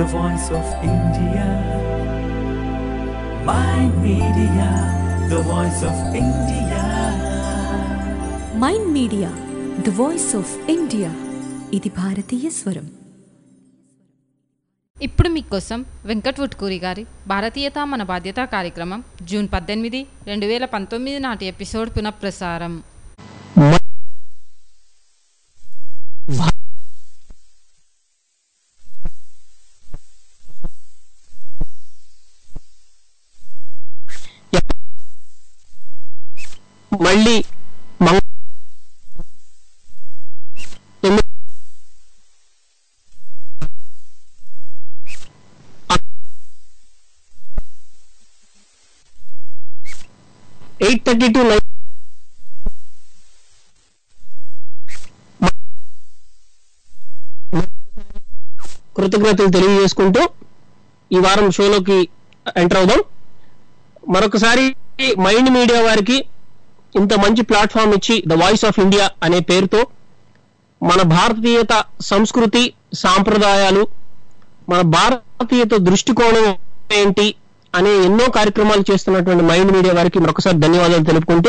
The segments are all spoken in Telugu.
the voice of India. Mind Media, the voice of India. Mind media the voice of India ఇది భారతీయ స్వరం ఇప్పుడు మీకోసం వెంకట్ వుట్కూరి గారి భారతీయత మన బాధ్యత కార్యక్రమం జూన్ పద్దెనిమిది రెండు వేల పంతొమ్మిది నాటి ఎపిసోడ్ పునఃప్రసారం మళ్ళీ మంగ- ఎన్ని- ఎయిట్ థర్టీ టు నైన్ కృతజ్ఞతలు తెలియజేసుకుంటూ ఈ వారం షోలోకి ఎంటర్ అవుదాం మరొకసారి మైండ్ మీడియా వారికి ఇంత మంచి ప్లాట్ఫామ్ ఇచ్చి ద వాయిస్ ఆఫ్ ఇండియా అనే పేరుతో మన భారతీయత సంస్కృతి సాంప్రదాయాలు మన భారతీయత దృష్టికోణం ఏంటి అనే ఎన్నో కార్యక్రమాలు చేస్తున్నటువంటి మైండ్ మీడియా వారికి మరొకసారి ధన్యవాదాలు తెలుపుకుంటూ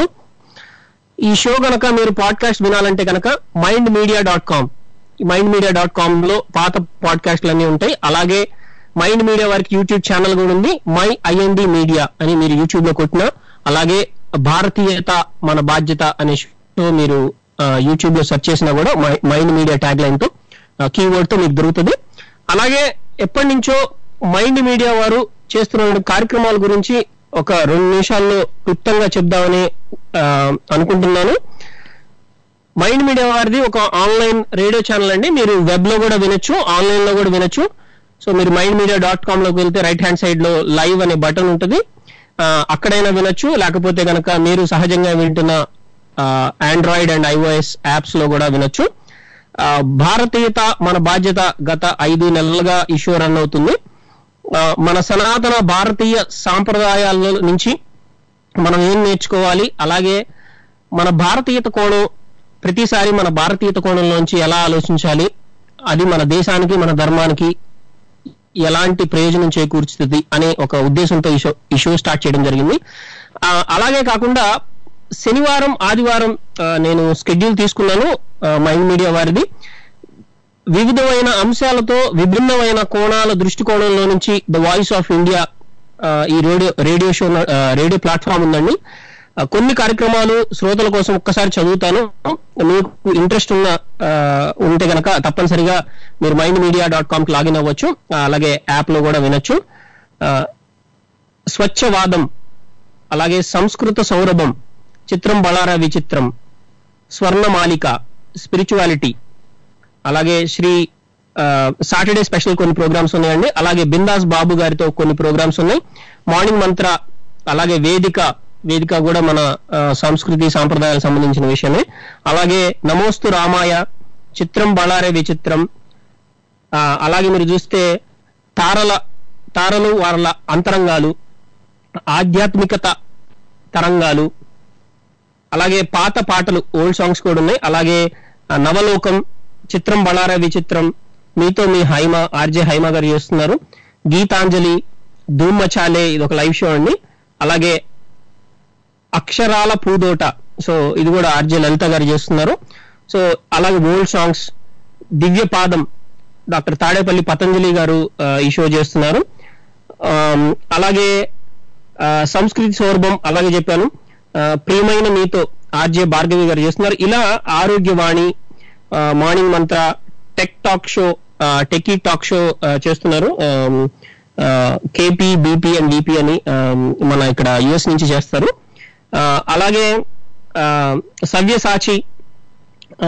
ఈ షో గనక మీరు పాడ్కాస్ట్ వినాలంటే కనుక mind media dot com mind media dot com లో పాత పాడ్కాస్ట్లు అన్ని ఉంటాయి అలాగే మైండ్ మీడియా వారికి యూట్యూబ్ ఛానల్ కూడా ఉంది మై ఐఎన్డి మీడియా అని మీరు యూట్యూబ్ లో కొట్టినా అలాగే భారతీయత మన బాధ్యత అనే షో మీరు యూట్యూబ్ లో సెర్చ్ చేసినా కూడా మై- మైండ్ మీడియా ట్యాగ్ లైన్ తో కీవర్డ్ తో మీకు దొరుకుతుంది అలాగే ఎప్పటి నుంచో మైండ్ మీడియా వారు చేస్తున్న కార్యక్రమాల గురించి ఒక రెండు నిమిషాల్లో క్లుప్తంగా చెప్దామని ఆ, అనుకుంటున్నాను మైండ్ మీడియా వారిది ఒక ఆన్లైన్ రేడియో ఛానల్ అండి మీరు వెబ్ లో కూడా వినొచ్చు ఆన్లైన్ లో కూడా వినొచ్చు సో మీరు మైండ్ మీడియా డాట్ కామ్ లోకి వెళ్తే రైట్ హ్యాండ్ సైడ్ లో లైవ్ అనే బటన్ ఉంటుంది ఆ, అక్కడైనా వినొచ్చు లేకపోతే కనుక మీరు సహజంగా వింటున్న ఆండ్రాయిడ్ అండ్ ఐఓఎస్ యాప్స్ లో కూడా వినొచ్చు ఆ, భారతీయత మన బాధ్యత గత ఐదు నెలలుగా ఈ షో రన్ అవుతుంది ఆ, మన సనాతన భారతీయ సాంప్రదాయాల నుంచి మనం ఏం నేర్చుకోవాలి అలాగే మన భారతీయత కోణం ప్రతిసారి మన భారతీయత కోణంలోంచి ఎలా ఆలోచించాలి అది మన దేశానికి మన ధర్మానికి ఎలాంటి ప్రయోజనం చేకూర్చుతుంది అనే ఒక ఉద్దేశంతో ఈ షో ఈ షో స్టార్ట్ చేయడం జరిగింది ఆ, అలాగే కాకుండా శనివారం ఆదివారం ఆ, నేను స్కెడ్యూల్ తీసుకున్నాను ఆ, మైండ్ మీడియా వారిది వివిధమైన అంశాలతో విభిన్నమైన కోణాల దృష్టికోణంలో నుంచి ద వాయిస్ ఆఫ్ ఇండియా ఆ, ఈ రేడియో రేడియో షో ఆ, రేడియో ప్లాట్ఫామ్ ఉందండి ఆ, కొన్ని కార్యక్రమాలు శ్రోతల కోసం ఒక్కసారి చదువుతాను మీకు ఇంట్రెస్ట్ ఉన్న ఆ, ఉంటే గనక తప్పనిసరిగా మీరు మైండ్ మీడియా డాట్ కామ్ కి లాగిన్ అవ్వచ్చు ఆ, అలాగే యాప్ లో కూడా వినొచ్చు ఆ, స్వచ్ఛవాదం అలాగే సంస్కృత సౌరభం చిత్రం బళార విచిత్రం స్వర్ణమాలిక స్పిరిచువాలిటీ అలాగే శ్రీ సాటర్డే స్పెషల్ కొన్ని ప్రోగ్రామ్స్ ఉన్నాయండి అలాగే బిందాస్ బాబు గారితో కొన్ని ప్రోగ్రామ్స్ ఉన్నాయి మార్నింగ్ మంత్ర అలాగే వేదిక వేదిక కూడా మన ఆ, సంస్కృతి సాంప్రదాయాలకు సంబంధించిన విషయమే అలాగే నమోస్తు రామాయ చిత్రం బళారే విచిత్రం ఆ, అలాగే మీరు చూస్తే తారల తారలు వారల అంతరంగాలు ఆధ్యాత్మికత తరంగాలు అలాగే పాత పాటలు ఓల్డ్ సాంగ్స్ కూడా ఉన్నాయి అలాగే ఆ, నవలోకం చిత్రం బళార విచిత్రం మీతో మీ హైమ ఆర్జే హైమ గారు చేస్తున్నారు గీతాంజలి ధూమ్ మచాలే ఇది ఒక లైవ్ షో అండి అలాగే అక్షరాల పూదోట సో ఇది కూడా ఆర్జే లలిత గారు చేస్తున్నారు సో అలాగే ఓల్డ్ సాంగ్స్ దివ్య పాదం డాక్టర్ తాడేపల్లి పతంజలి గారు ఆ, ఈ షో చేస్తున్నారు ఆమ్, అలాగే ఆ, సంస్కృతి సౌరభం అలాగే చెప్పాను ఆ, ప్రియమైన మీతో ఆర్జే భార్గవి గారు చేస్తున్నారు ఇలా ఆరోగ్యవాణి ఆ, morning mantra tech talk show ఆ, టెకీ టాక్ షో ఆ, చేస్తున్నారు ఆమ్, ఆ, కేపీ బీపీ అండ్ విపి అని ఆమ్, మన ఇక్కడ యుఎస్ నుంచి చేస్తారు ఆ, అలాగే ఆ, సవ్యసాచి ఆ,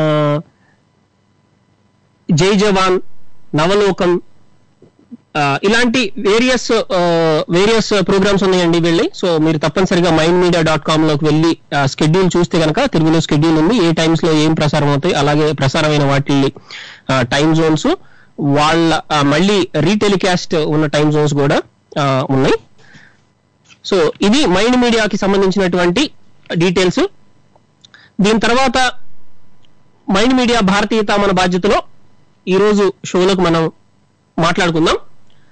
జై జవాన్ నవలోకం ఆ, ఇలాంటి వేరియస్ వేరియస్ ప్రోగ్రామ్స్ ఉన్నాయండి వెళ్ళి సో మీరు తప్పనిసరిగా మైండ్ మీడియా డాట్ కామ్ లోకి వెళ్ళి స్కెడ్యూల్ చూస్తే కనుక తెలుగులో స్కెడ్యూల్ ఉంది ఏ టైమ్స్ లో ఏం ప్రసారం అవుతాయి అలాగే ప్రసారమైన వాటి టైం జోన్స్ వాళ్ళ ఆ, మళ్ళీ రీటెలికాస్ట్ ఉన్న టైం జోన్స్ కూడా ఆ, ఉన్నాయి సో ఇది మైండ్ మీడియాకి సంబంధించినటువంటి డీటెయిల్స్ దీని తర్వాత మైండ్ మీడియా భారతీయత మన బాధ్యతలో ఈ రోజు షోలోకి మనం మాట్లాడుకుందాం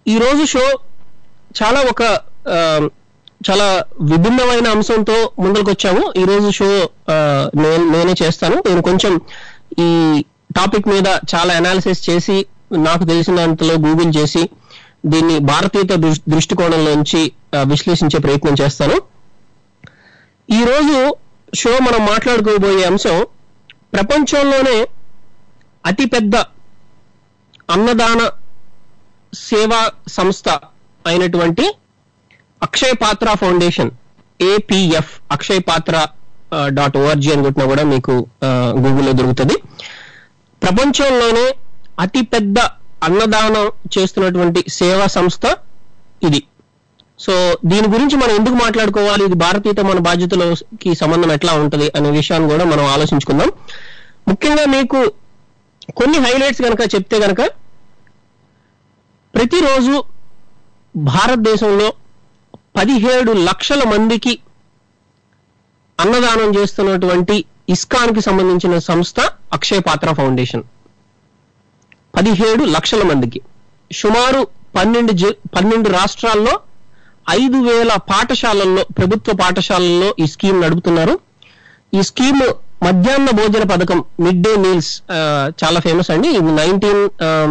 ఈ రోజు షో చాలా ఒక ఆ, చాలా విభిన్నమైన అంశంతో ముందరకు వచ్చాము ఈ రోజు షో ఆ, నేను నేనే చేస్తాను నేను కొంచెం ఈ టాపిక్ మీద చాలా అనాలిసిస్ చేసి నాకు తెలిసినంతలో గూగుల్ చేసి దీన్ని భారతీయత దృష్- దృష్టికోణంలోంచి ఆ, విశ్లేషించే ప్రయత్నం చేస్తాను ఈ రోజు షో మనం మాట్లాడుకోబోయే అంశం ప్రపంచంలోనే అతిపెద్ద అన్నదాన సేవా సంస్థ అయినటువంటి అక్షయ్ పాత్ర ఫౌండేషన్ ఏపీఎఫ్ అక్షయ్ పాత్ర డాట్ ఓఆర్జీ అని కొట్టినా కూడా మీకు ఆ, గూగుల్లో దొరుకుతుంది ప్రపంచంలోనే అతిపెద్ద అన్నదానం చేస్తున్నటువంటి సేవా సంస్థ ఇది సో దీని గురించి మనం ఎందుకు మాట్లాడుకోవాలి ఇది భారతీయత మన బాధ్యతలకి సంబంధం ఎట్లా ఉంటది అనే విషయాన్ని కూడా మనం ఆలోచించుకుందాం ముఖ్యంగా మీకు కొన్ని హైలైట్స్ కనుక చెప్తే కనుక ప్రతిరోజు భారతదేశంలో పదిహేడు లక్షల మందికి అన్నదానం చేస్తున్నటువంటి ఇస్కాన్ కి సంబంధించిన సంస్థ అక్షయ్ పాత్ర ఫౌండేషన్ పదిహేడు లక్షల మందికి సుమారు పన్నెండు జి- పన్నెండు రాష్ట్రాల్లో ఐదు వేల పాఠశాలల్లో ప్రభుత్వ పాఠశాలల్లో ఈ స్కీమ్ నడుపుతున్నారు ఈ స్కీమ్ మధ్యాహ్న భోజన పథకం మిడ్ డే మీల్స్ చాలా ఫేమస్ అండి ఇది నైన్టీన్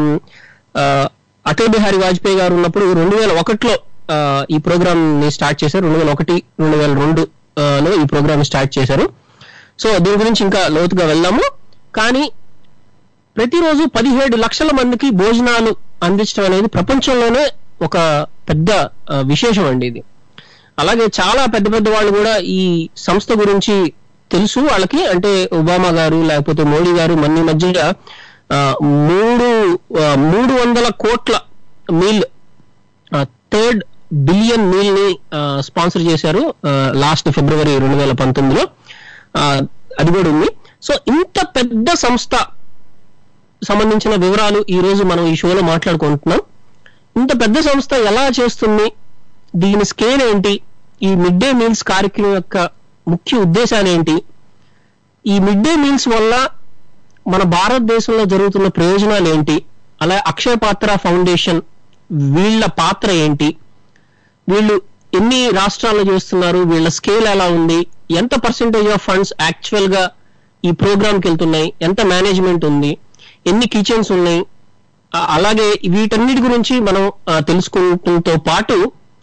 అటల్ బిహారీ వాజ్పేయి గారు ఉన్నప్పుడు రెండు వేల ఒకటిలో ఆ, ఈ ప్రోగ్రామ్ ని స్టార్ట్ చేశారు రెండు వేల ఒకటి రెండు వేల రెండు ఆ, లో ఈ ప్రోగ్రామ్ స్టార్ట్ చేశారు సో దీని గురించి ఇంకా లోతుగా వెళ్దాము కానీ ప్రతిరోజు పదిహేడు లక్షల మందికి భోజనాలు అందించడం అనేది ప్రపంచంలోనే ఒక పెద్ద ఆ, విశేషం అండి ఇది అలాగే చాలా పెద్ద పెద్ద వాళ్ళు కూడా ఈ సంస్థ గురించి తెలుసు వాళ్ళకి అంటే ఒబామా గారు లేకపోతే మోడీ గారు మన ఈ మధ్య ఆ, మూడు ఆ, మూడు వందల కోట్ల మీల్ థర్డ్ బిలియన్ మీల్ ని స్పాన్సర్ చేశారు లాస్ట్ ఫిబ్రవరి రెండు వేల పంతొమ్మిదిలో ఆ, అది కూడా ఉంది సో ఇంత పెద్ద సంస్థ సంబంధించిన వివరాలు ఈ రోజు మనం ఈ షోలో మాట్లాడుకుంటున్నాం ఇంత పెద్ద సంస్థ ఎలా చేస్తుంది దీని స్కేల్ ఏంటి ఈ మిడ్ డే మీల్స్ కార్యక్రమం యొక్క ముఖ్య ఉద్దేశాలు ఏంటి ఈ మిడ్ డే మీల్స్ వల్ల మన భారతదేశంలో జరుగుతున్న ప్రయోజనాలు ఏంటి అలా అక్షయ పాత్ర ఫౌండేషన్ వీళ్ళ పాత్ర ఏంటి వీళ్ళు ఎన్ని రాష్ట్రాల్లో చేస్తున్నారు వీళ్ళ స్కేల్ ఎలా ఉంది ఎంత పర్సెంటేజ్ ఆఫ్ ఫండ్స్ యాక్చువల్ గా ఈ ప్రోగ్రామ్ కి వెళ్తున్నాయి ఎంత మేనేజ్మెంట్ ఉంది ఎన్ని కిచెన్స్ ఉన్నాయి ఆ, అలాగే వీటన్నిటి గురించి మనం ఆ, తెలుసుకుంటంతో పాటు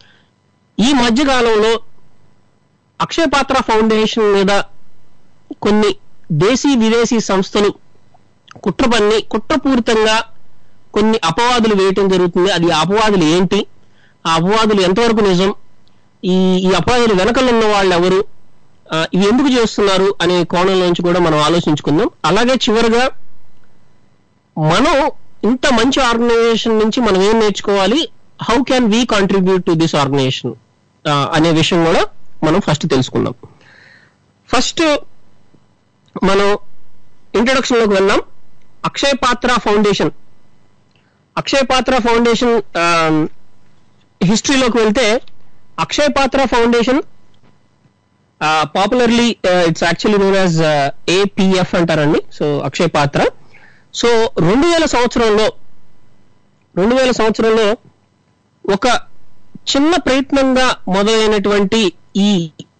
ఈ మధ్య కాలంలో అక్షయ పాత్ర ఫౌండేషన్ మీద కొన్ని దేశీ విదేశీ సంస్థలు కుట్ర పన్ని కుట్రపూరితంగా కొన్ని అపవాదులు వేయటం జరుగుతుంది అది ఆ అపవాదులు ఏంటి ఆ అపవాదులు ఎంతవరకు నిజం ఈ ఈ అపవాదులు వెనకలు ఉన్న వాళ్ళు ఎవరు ఆ, ఇవి ఎందుకు చేస్తున్నారు అనే కోణం నుంచి కూడా మనం ఆలోచించుకుందాం అలాగే చివరిగా మనం ఇంత మంచి ఆర్గనైజేషన్ నుంచి మనం ఏం నేర్చుకోవాలి how can we contribute to this organisation అనే విషయం కూడా మనం ఫస్ట్ తెలుసుకుందాం ఫస్ట్ మనం ఇంట్రొడక్షన్ లోకి వెళ్దాం అక్షయ్ పాత్ర ఫౌండేషన్ అక్షయ్ పాత్ర ఫౌండేషన్ హిస్టరీలోకి వెళ్తే Akshay Patra foundation popularly it's actually known as APF అంటారండి సో అక్షయ్ పాత్ర సో రెండు వేల సంవత్సరంలో రెండు వేల సంవత్సరంలో ఒక చిన్న ప్రయత్నంగా మొదలైనటువంటి ఈ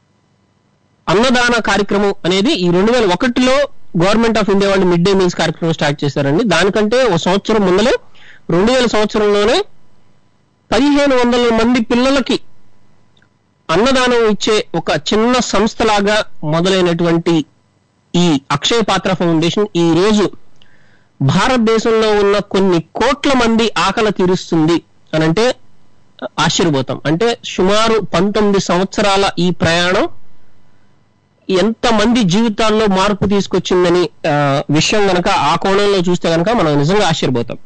అన్నదాన కార్యక్రమం అనేది ఈ రెండు వేల ఒకటిలో గవర్నమెంట్ ఆఫ్ ఇండియా వాళ్ళు మిడ్ డే మీల్స్ కార్యక్రమం స్టార్ట్ చేశారండి దానికంటే ఒక సంవత్సరం ముందలే రెండు వేల సంవత్సరంలోనే పదిహేను వందల మంది పిల్లలకి అన్నదానం ఇచ్చే ఒక చిన్న సంస్థలాగా మొదలైనటువంటి ఈ అక్షయ పాత్ర ఫౌండేషన్ ఈ రోజు భారతదేశంలో ఉన్న కొన్ని కోట్ల మంది ఆకలి తీరుస్తుంది అని అంటే ఆశ్చర్యపోతాం అంటే సుమారు పంతొమ్మిది సంవత్సరాల ఈ ప్రయాణం ఎంత మంది జీవితాల్లో మార్పు తీసుకొచ్చిందని ఆ, విషయం గనక ఆ కోణంలో చూస్తే గనక మనం నిజంగా ఆశ్చర్యపోతాం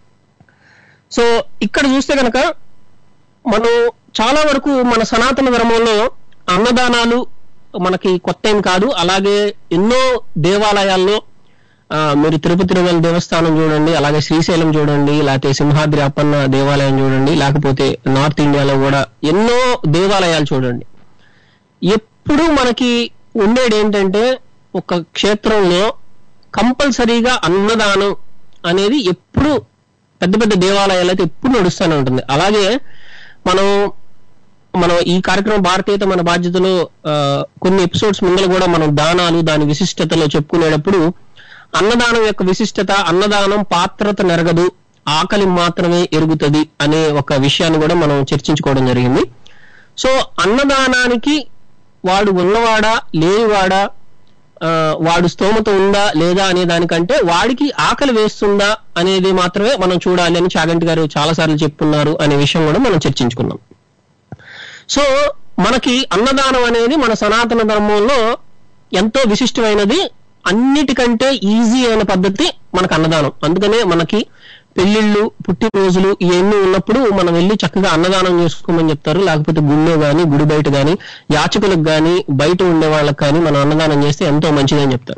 సో ఇక్కడ చూస్తే గనక మనం చాలా వరకు మన సనాతన ధర్మంలో అన్నదానాలు మనకి కొత్త ఏం కాదు అలాగే ఎన్నో దేవాలయాల్లో ఆ, మీరు తిరుపతి తిరుమల దేవస్థానం చూడండి అలాగే శ్రీశైలం చూడండి లేకపోతే సింహాద్రి అప్పన్న దేవాలయం చూడండి లేకపోతే నార్త్ ఇండియాలో కూడా ఎన్నో దేవాలయాలు చూడండి ఎప్పుడు మనకి ఉండేది ఏంటంటే ఒక క్షేత్రంలో కంపల్సరీగా అన్నదానం అనేది ఎప్పుడు పెద్ద పెద్ద దేవాలయాలు అయితే ఎప్పుడు నడుస్తూనే ఉంటుంది అలాగే మనం మనం ఈ కార్యక్రమం భారతీయత మన బాధ్యతలో ఆ, కొన్ని ఎపిసోడ్స్ ముందర కూడా మనం దానాలు దాని విశిష్టతలో చెప్పుకునేటప్పుడు అన్నదానం యొక్క విశిష్టత అన్నదానం పాత్రత నెరగదు ఆకలి మాత్రమే ఎరుగుతుంది అనే ఒక విషయాన్ని కూడా మనం చర్చించుకోవడం జరిగింది సో అన్నదానానికి వాడు ఉన్నవాడా లేనివాడా ఆ, వాడు స్తోమత ఉందా లేదా అనే దానికంటే వాడికి ఆకలి వేస్తుందా అనేది మాత్రమే మనం చూడాలి అని చాగంటి గారు చాలా సార్లు చెప్పున్నారు అనే విషయం కూడా మనం చర్చించుకున్నాం సో మనకి అన్నదానం అనేది మన సనాతన ధర్మంలో ఎంతో విశిష్టమైనది అన్నిటికంటే ఈజీ అయిన పద్ధతి మనకు అన్నదానం అందుకనే మనకి పెళ్లిళ్ళు పుట్టినరోజులు ఇవన్నీ ఉన్నప్పుడు మనం వెళ్ళి చక్కగా అన్నదానం చేసుకోమని చెప్తారు లేకపోతే గుళ్ళో గాని గుడి బయట గాని యాచకులకు గాని బయట ఉండే వాళ్ళకి కానీ మనం అన్నదానం చేస్తే ఎంతో మంచిదని చెప్తారు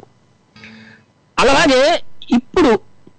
అలాగే ఇప్పుడు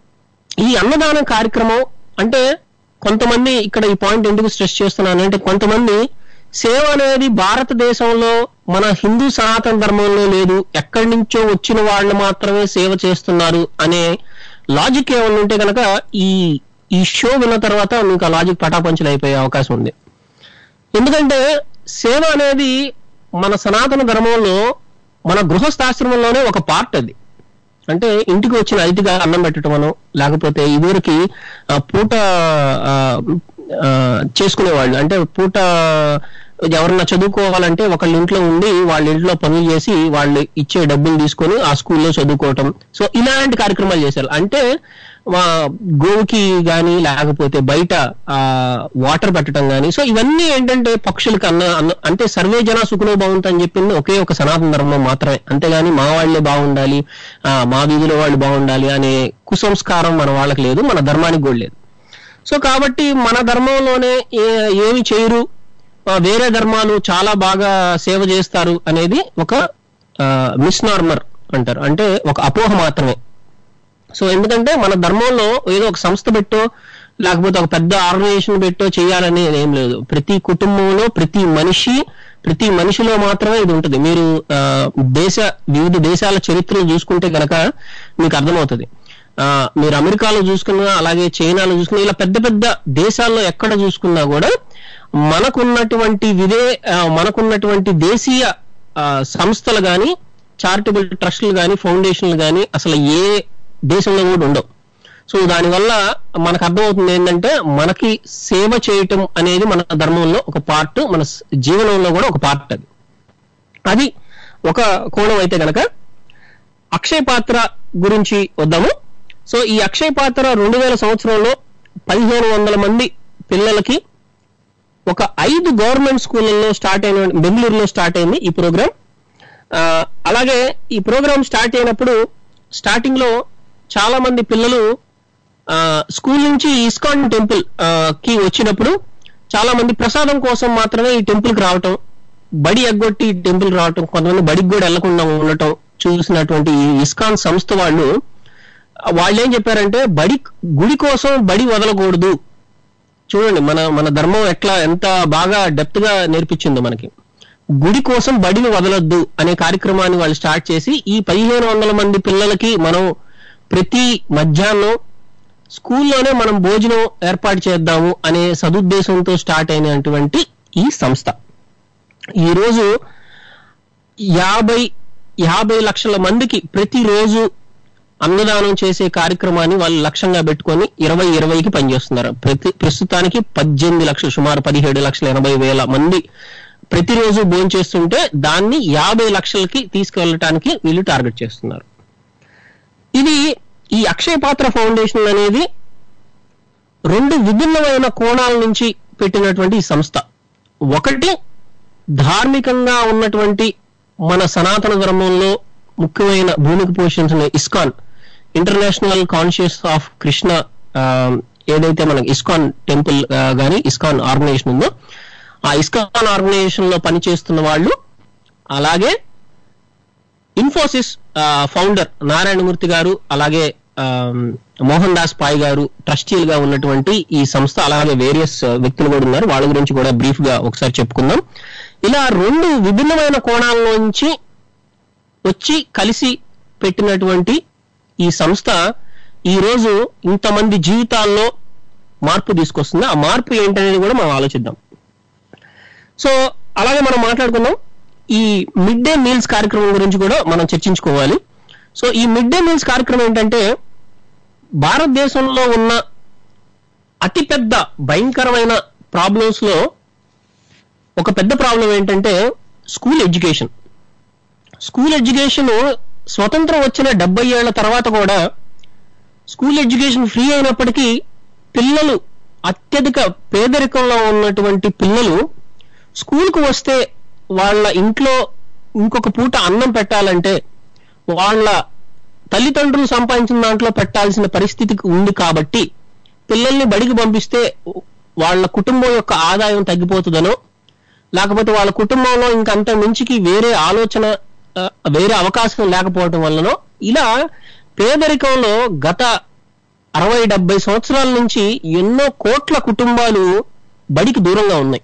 ఈ అన్నదానం కార్యక్రమం అంటే కొంతమంది ఇక్కడ ఈ పాయింట్ ఎందుకు స్ట్రెస్ చేస్తున్నాను అంటే కొంతమంది సేవ అనేది భారతదేశంలో మన హిందూ సనాతన ధర్మంలో లేదు ఎక్కడి నుంచో వచ్చిన వాళ్ళు మాత్రమే సేవ చేస్తున్నారు అనే లాజిక్ ఏమన్నా ఉంటే కనుక ఈ ఈ షో విన్న తర్వాత మీకు ఆ లాజిక్ పటాపంచలు అయిపోయే అవకాశం ఉంది ఎందుకంటే సేవ అనేది మన సనాతన ధర్మంలో మన గృహస్థాశ్రమంలోనే ఒక పార్ట్ అది అంటే ఇంటికి వచ్చిన అతిథిగా అన్నం పెట్టడమనో లేకపోతే ఇదివరకు ఆ, పూట ఆ, ఆ, చేసుకునేవాళ్ళు అంటే పూట ఎవరన్నా చదువుకోవాలంటే ఒకళ్ళ ఇంట్లో ఉండి వాళ్ళ ఇంట్లో పనులు చేసి వాళ్ళు ఇచ్చే డబ్బులు తీసుకొని ఆ స్కూల్లో చదువుకోవటం సో ఇలాంటి కార్యక్రమాలు చేశారు అంటే మా గోవుకి గాని లేకపోతే బయట ఆ వాటర్ పెట్టడం గాని సో ఇవన్నీ ఏంటంటే పక్షులకు అన్న అన్న అంటే సర్వే జన సుఖనో బాగుంటుంది అని చెప్పింది ఒకే ఒక సనాతన ధర్మం మాత్రమే అంతేగాని మా వాళ్ళే బాగుండాలి ఆ మా వీధిలో వాళ్ళు బాగుండాలి అనే కుసంస్కారం మన వాళ్ళకి లేదు మన ధర్మానికి కూడా లేదు సో కాబట్టి మన ధర్మంలోనే ఏ- ఏమి చేయరు ఆ, వేరే ధర్మాలు చాలా బాగా సేవ చేస్తారు అనేది ఒక మిస్నార్మర్ అంటారు అంటే ఒక అపోహ మాత్రమే సో ఎందుకంటే మన ధర్మంలో ఏదో ఒక సంస్థ పెట్టో లేకపోతే ఒక పెద్ద ఆర్గనైజేషన్ పెట్టో చేయాలని ఏం లేదు ప్రతి కుటుంబంలో ప్రతి మనిషి ప్రతి మనిషిలో మాత్రమే ఇది ఉంటుంది మీరు ఆ, దేశ వివిధ దేశాల చరిత్రలు చూసుకుంటే కనుక మీకు అర్థమవుతుంది ఆ, మీరు అమెరికాలో చూసుకున్నా అలాగే చైనాలో చూసుకున్నా ఇలా పెద్ద పెద్ద దేశాల్లో ఎక్కడ చూసుకున్నా కూడా మనకున్నటువంటి విదే ఆ, మనకున్నటువంటి దేశీయ ఆ, సంస్థలు గాని చారిటబుల్ ట్రస్టులు గాని ఫౌండేషన్లు గాని అసలు ఏ దేశంలో కూడా ఉండవు సో దానివల్ల మనకు అర్థమవుతుంది ఏంటంటే మనకి సేవ చేయటం అనేది మన ధర్మంలో ఒక పార్ట్ మన స్- జీవనంలో కూడా ఒక పార్ట్ అది అది ఒక కోణం అయితే గనక అక్షయ పాత్ర గురించి వద్దాము సో ఈ అక్షయ పాత్ర రెండు వేల సంవత్సరంలో పదిహేను వందల మంది పిల్లలకి ఒక ఐదు గవర్నమెంట్ స్కూళ్ళల్లో స్టార్ట్ అయిన బెంగళూరులో స్టార్ట్ అయింది ఈ ప్రోగ్రామ్ ఆ, అలాగే ఈ ప్రోగ్రామ్ స్టార్ట్ అయినప్పుడు స్టార్టింగ్ లో చాలా మంది పిల్లలు ఆ, స్కూల్ నుంచి ఇస్కాన్ టెంపుల్ ఆ, కి వచ్చినప్పుడు చాలా మంది ప్రసాదం కోసం మాత్రమే ఈ టెంపుల్ కి రావటం బడి ఎగ్గొట్టి ఈ టెంపుల్ రావటం కొంతమంది బడికి కూడా వెళ్లకుండా ఉండటం చూసినటువంటి ఈ ఇస్కాన్ సంస్థ వాళ్ళు వాళ్ళు ఏం చెప్పారంటే బడి గుడి కోసం బడి వదలకూడదు చూడండి మన మన ధర్మం ఎట్లా ఎంత బాగా డెప్త్ గా నేర్పించిందో మనకి గుడి కోసం బడిని వదలొద్దు అనే కార్యక్రమాన్ని వాళ్ళు స్టార్ట్ చేసి ఈ పదిహేను వందల మంది పిల్లలకి మనం ప్రతి మధ్యాహ్నం స్కూల్లోనే మనం భోజనం ఏర్పాటు చేద్దాము అనే సదుద్దేశంతో స్టార్ట్ అయినటువంటి ఈ సంస్థ ఈ రోజు యాభై యాభై లక్షల మందికి ప్రతిరోజు అన్నదానం చేసే కార్యక్రమాన్ని వాళ్ళు లక్ష్యంగా పెట్టుకొని ఇరవై ఇరవైకి పనిచేస్తున్నారు ప్రతి ప్రస్తుతానికి పద్దెనిమిది లక్షలు సుమారు పదిహేడు లక్షల ఎనభై వేల మంది ప్రతిరోజు భోజనం చేస్తుంటే దాన్ని యాభై లక్షలకి తీసుకెళ్ళటానికి వీళ్ళు టార్గెట్ చేస్తున్నారు ఇది ఈ అక్షయ పాత్ర ఫౌండేషన్ అనేది రెండు విభిన్నమైన కోణాల నుంచి పెట్టినటువంటి ఈ సంస్థ ఒకటి ధార్మికంగా ఉన్నటువంటి మన సనాతన ధర్మంలో ముఖ్యమైన భూమికి పోషించిన ISKCON international conscious of Krishna ఆ, ఏదైతే మనకి ఇస్కాన్ టెంపుల్ ఆ, గాని ఇస్కాన్ ఆర్గనైజేషన్ ఉందో ఆ ఇస్కాన్ ఆర్గనైజేషన్ లో పనిచేస్తున్న వాళ్ళు అలాగే ఇన్ఫోసిస్ ఆ, ఫౌండర్ నారాయణమూర్తి గారు అలాగే ఆ, మోహన్ దాస్ పాయ్ గారు ట్రస్టీలుగా ఉన్నటువంటి ఈ సంస్థ అలాగే వేరియస్ వ్యక్తులు కూడా ఉన్నారు వాళ్ళ గురించి కూడా బ్రీఫ్ గా ఒకసారి చెప్పుకుందాం ఇలా రెండు విభిన్నమైన కోణాల నుంచి వచ్చి కలిసి పెట్టినటువంటి ఈ సంస్థ ఈ రోజు ఇంతమంది జీవితాల్లో మార్పు తీసుకొస్తుంది ఆ మార్పు ఏంటనేది కూడా మనం ఆలోచిద్దాం సో అలాగే మనం మాట్లాడుకుందాం ఈ మిడ్ డే మీల్స్ కార్యక్రమం గురించి కూడా మనం చర్చించుకోవాలి సో ఈ మిడ్ డే మీల్స్ కార్యక్రమం ఏంటంటే భారతదేశంలో ఉన్న అతిపెద్ద భయంకరమైన ప్రాబ్లమ్స్ లో ఒక పెద్ద ప్రాబ్లం ఏంటంటే స్కూల్ ఎడ్యుకేషన్ స్కూల్ ఎడ్యుకేషన్ స్వతంత్రం వచ్చిన డెబ్బై ఏళ్ల తర్వాత కూడా స్కూల్ ఎడ్యుకేషన్ ఫ్రీ అయినప్పటికీ పిల్లలు అత్యధిక పేదరికంలో ఉన్నటువంటి పిల్లలు స్కూల్కు వస్తే వాళ్ళ ఇంట్లో ఇంకొక పూట అన్నం పెట్టాలంటే వాళ్ళ తల్లిదండ్రులు సంపాదించిన దాంట్లో పెట్టాల్సిన పరిస్థితి ఉంది కాబట్టి పిల్లల్ని బడికి పంపిస్తే వాళ్ళ కుటుంబం యొక్క ఆదాయం తగ్గిపోతుందనో లేకపోతే వాళ్ళ కుటుంబంలో ఇంకంత మించికి వేరే ఆలోచన ఆ, వేరే అవకాశం లేకపోవడం వల్లనో ఇలా పేదరికంలో గత అరవై డెబ్బై సంవత్సరాల నుంచి ఎన్నో కోట్ల కుటుంబాలు బడికి దూరంగా ఉన్నాయి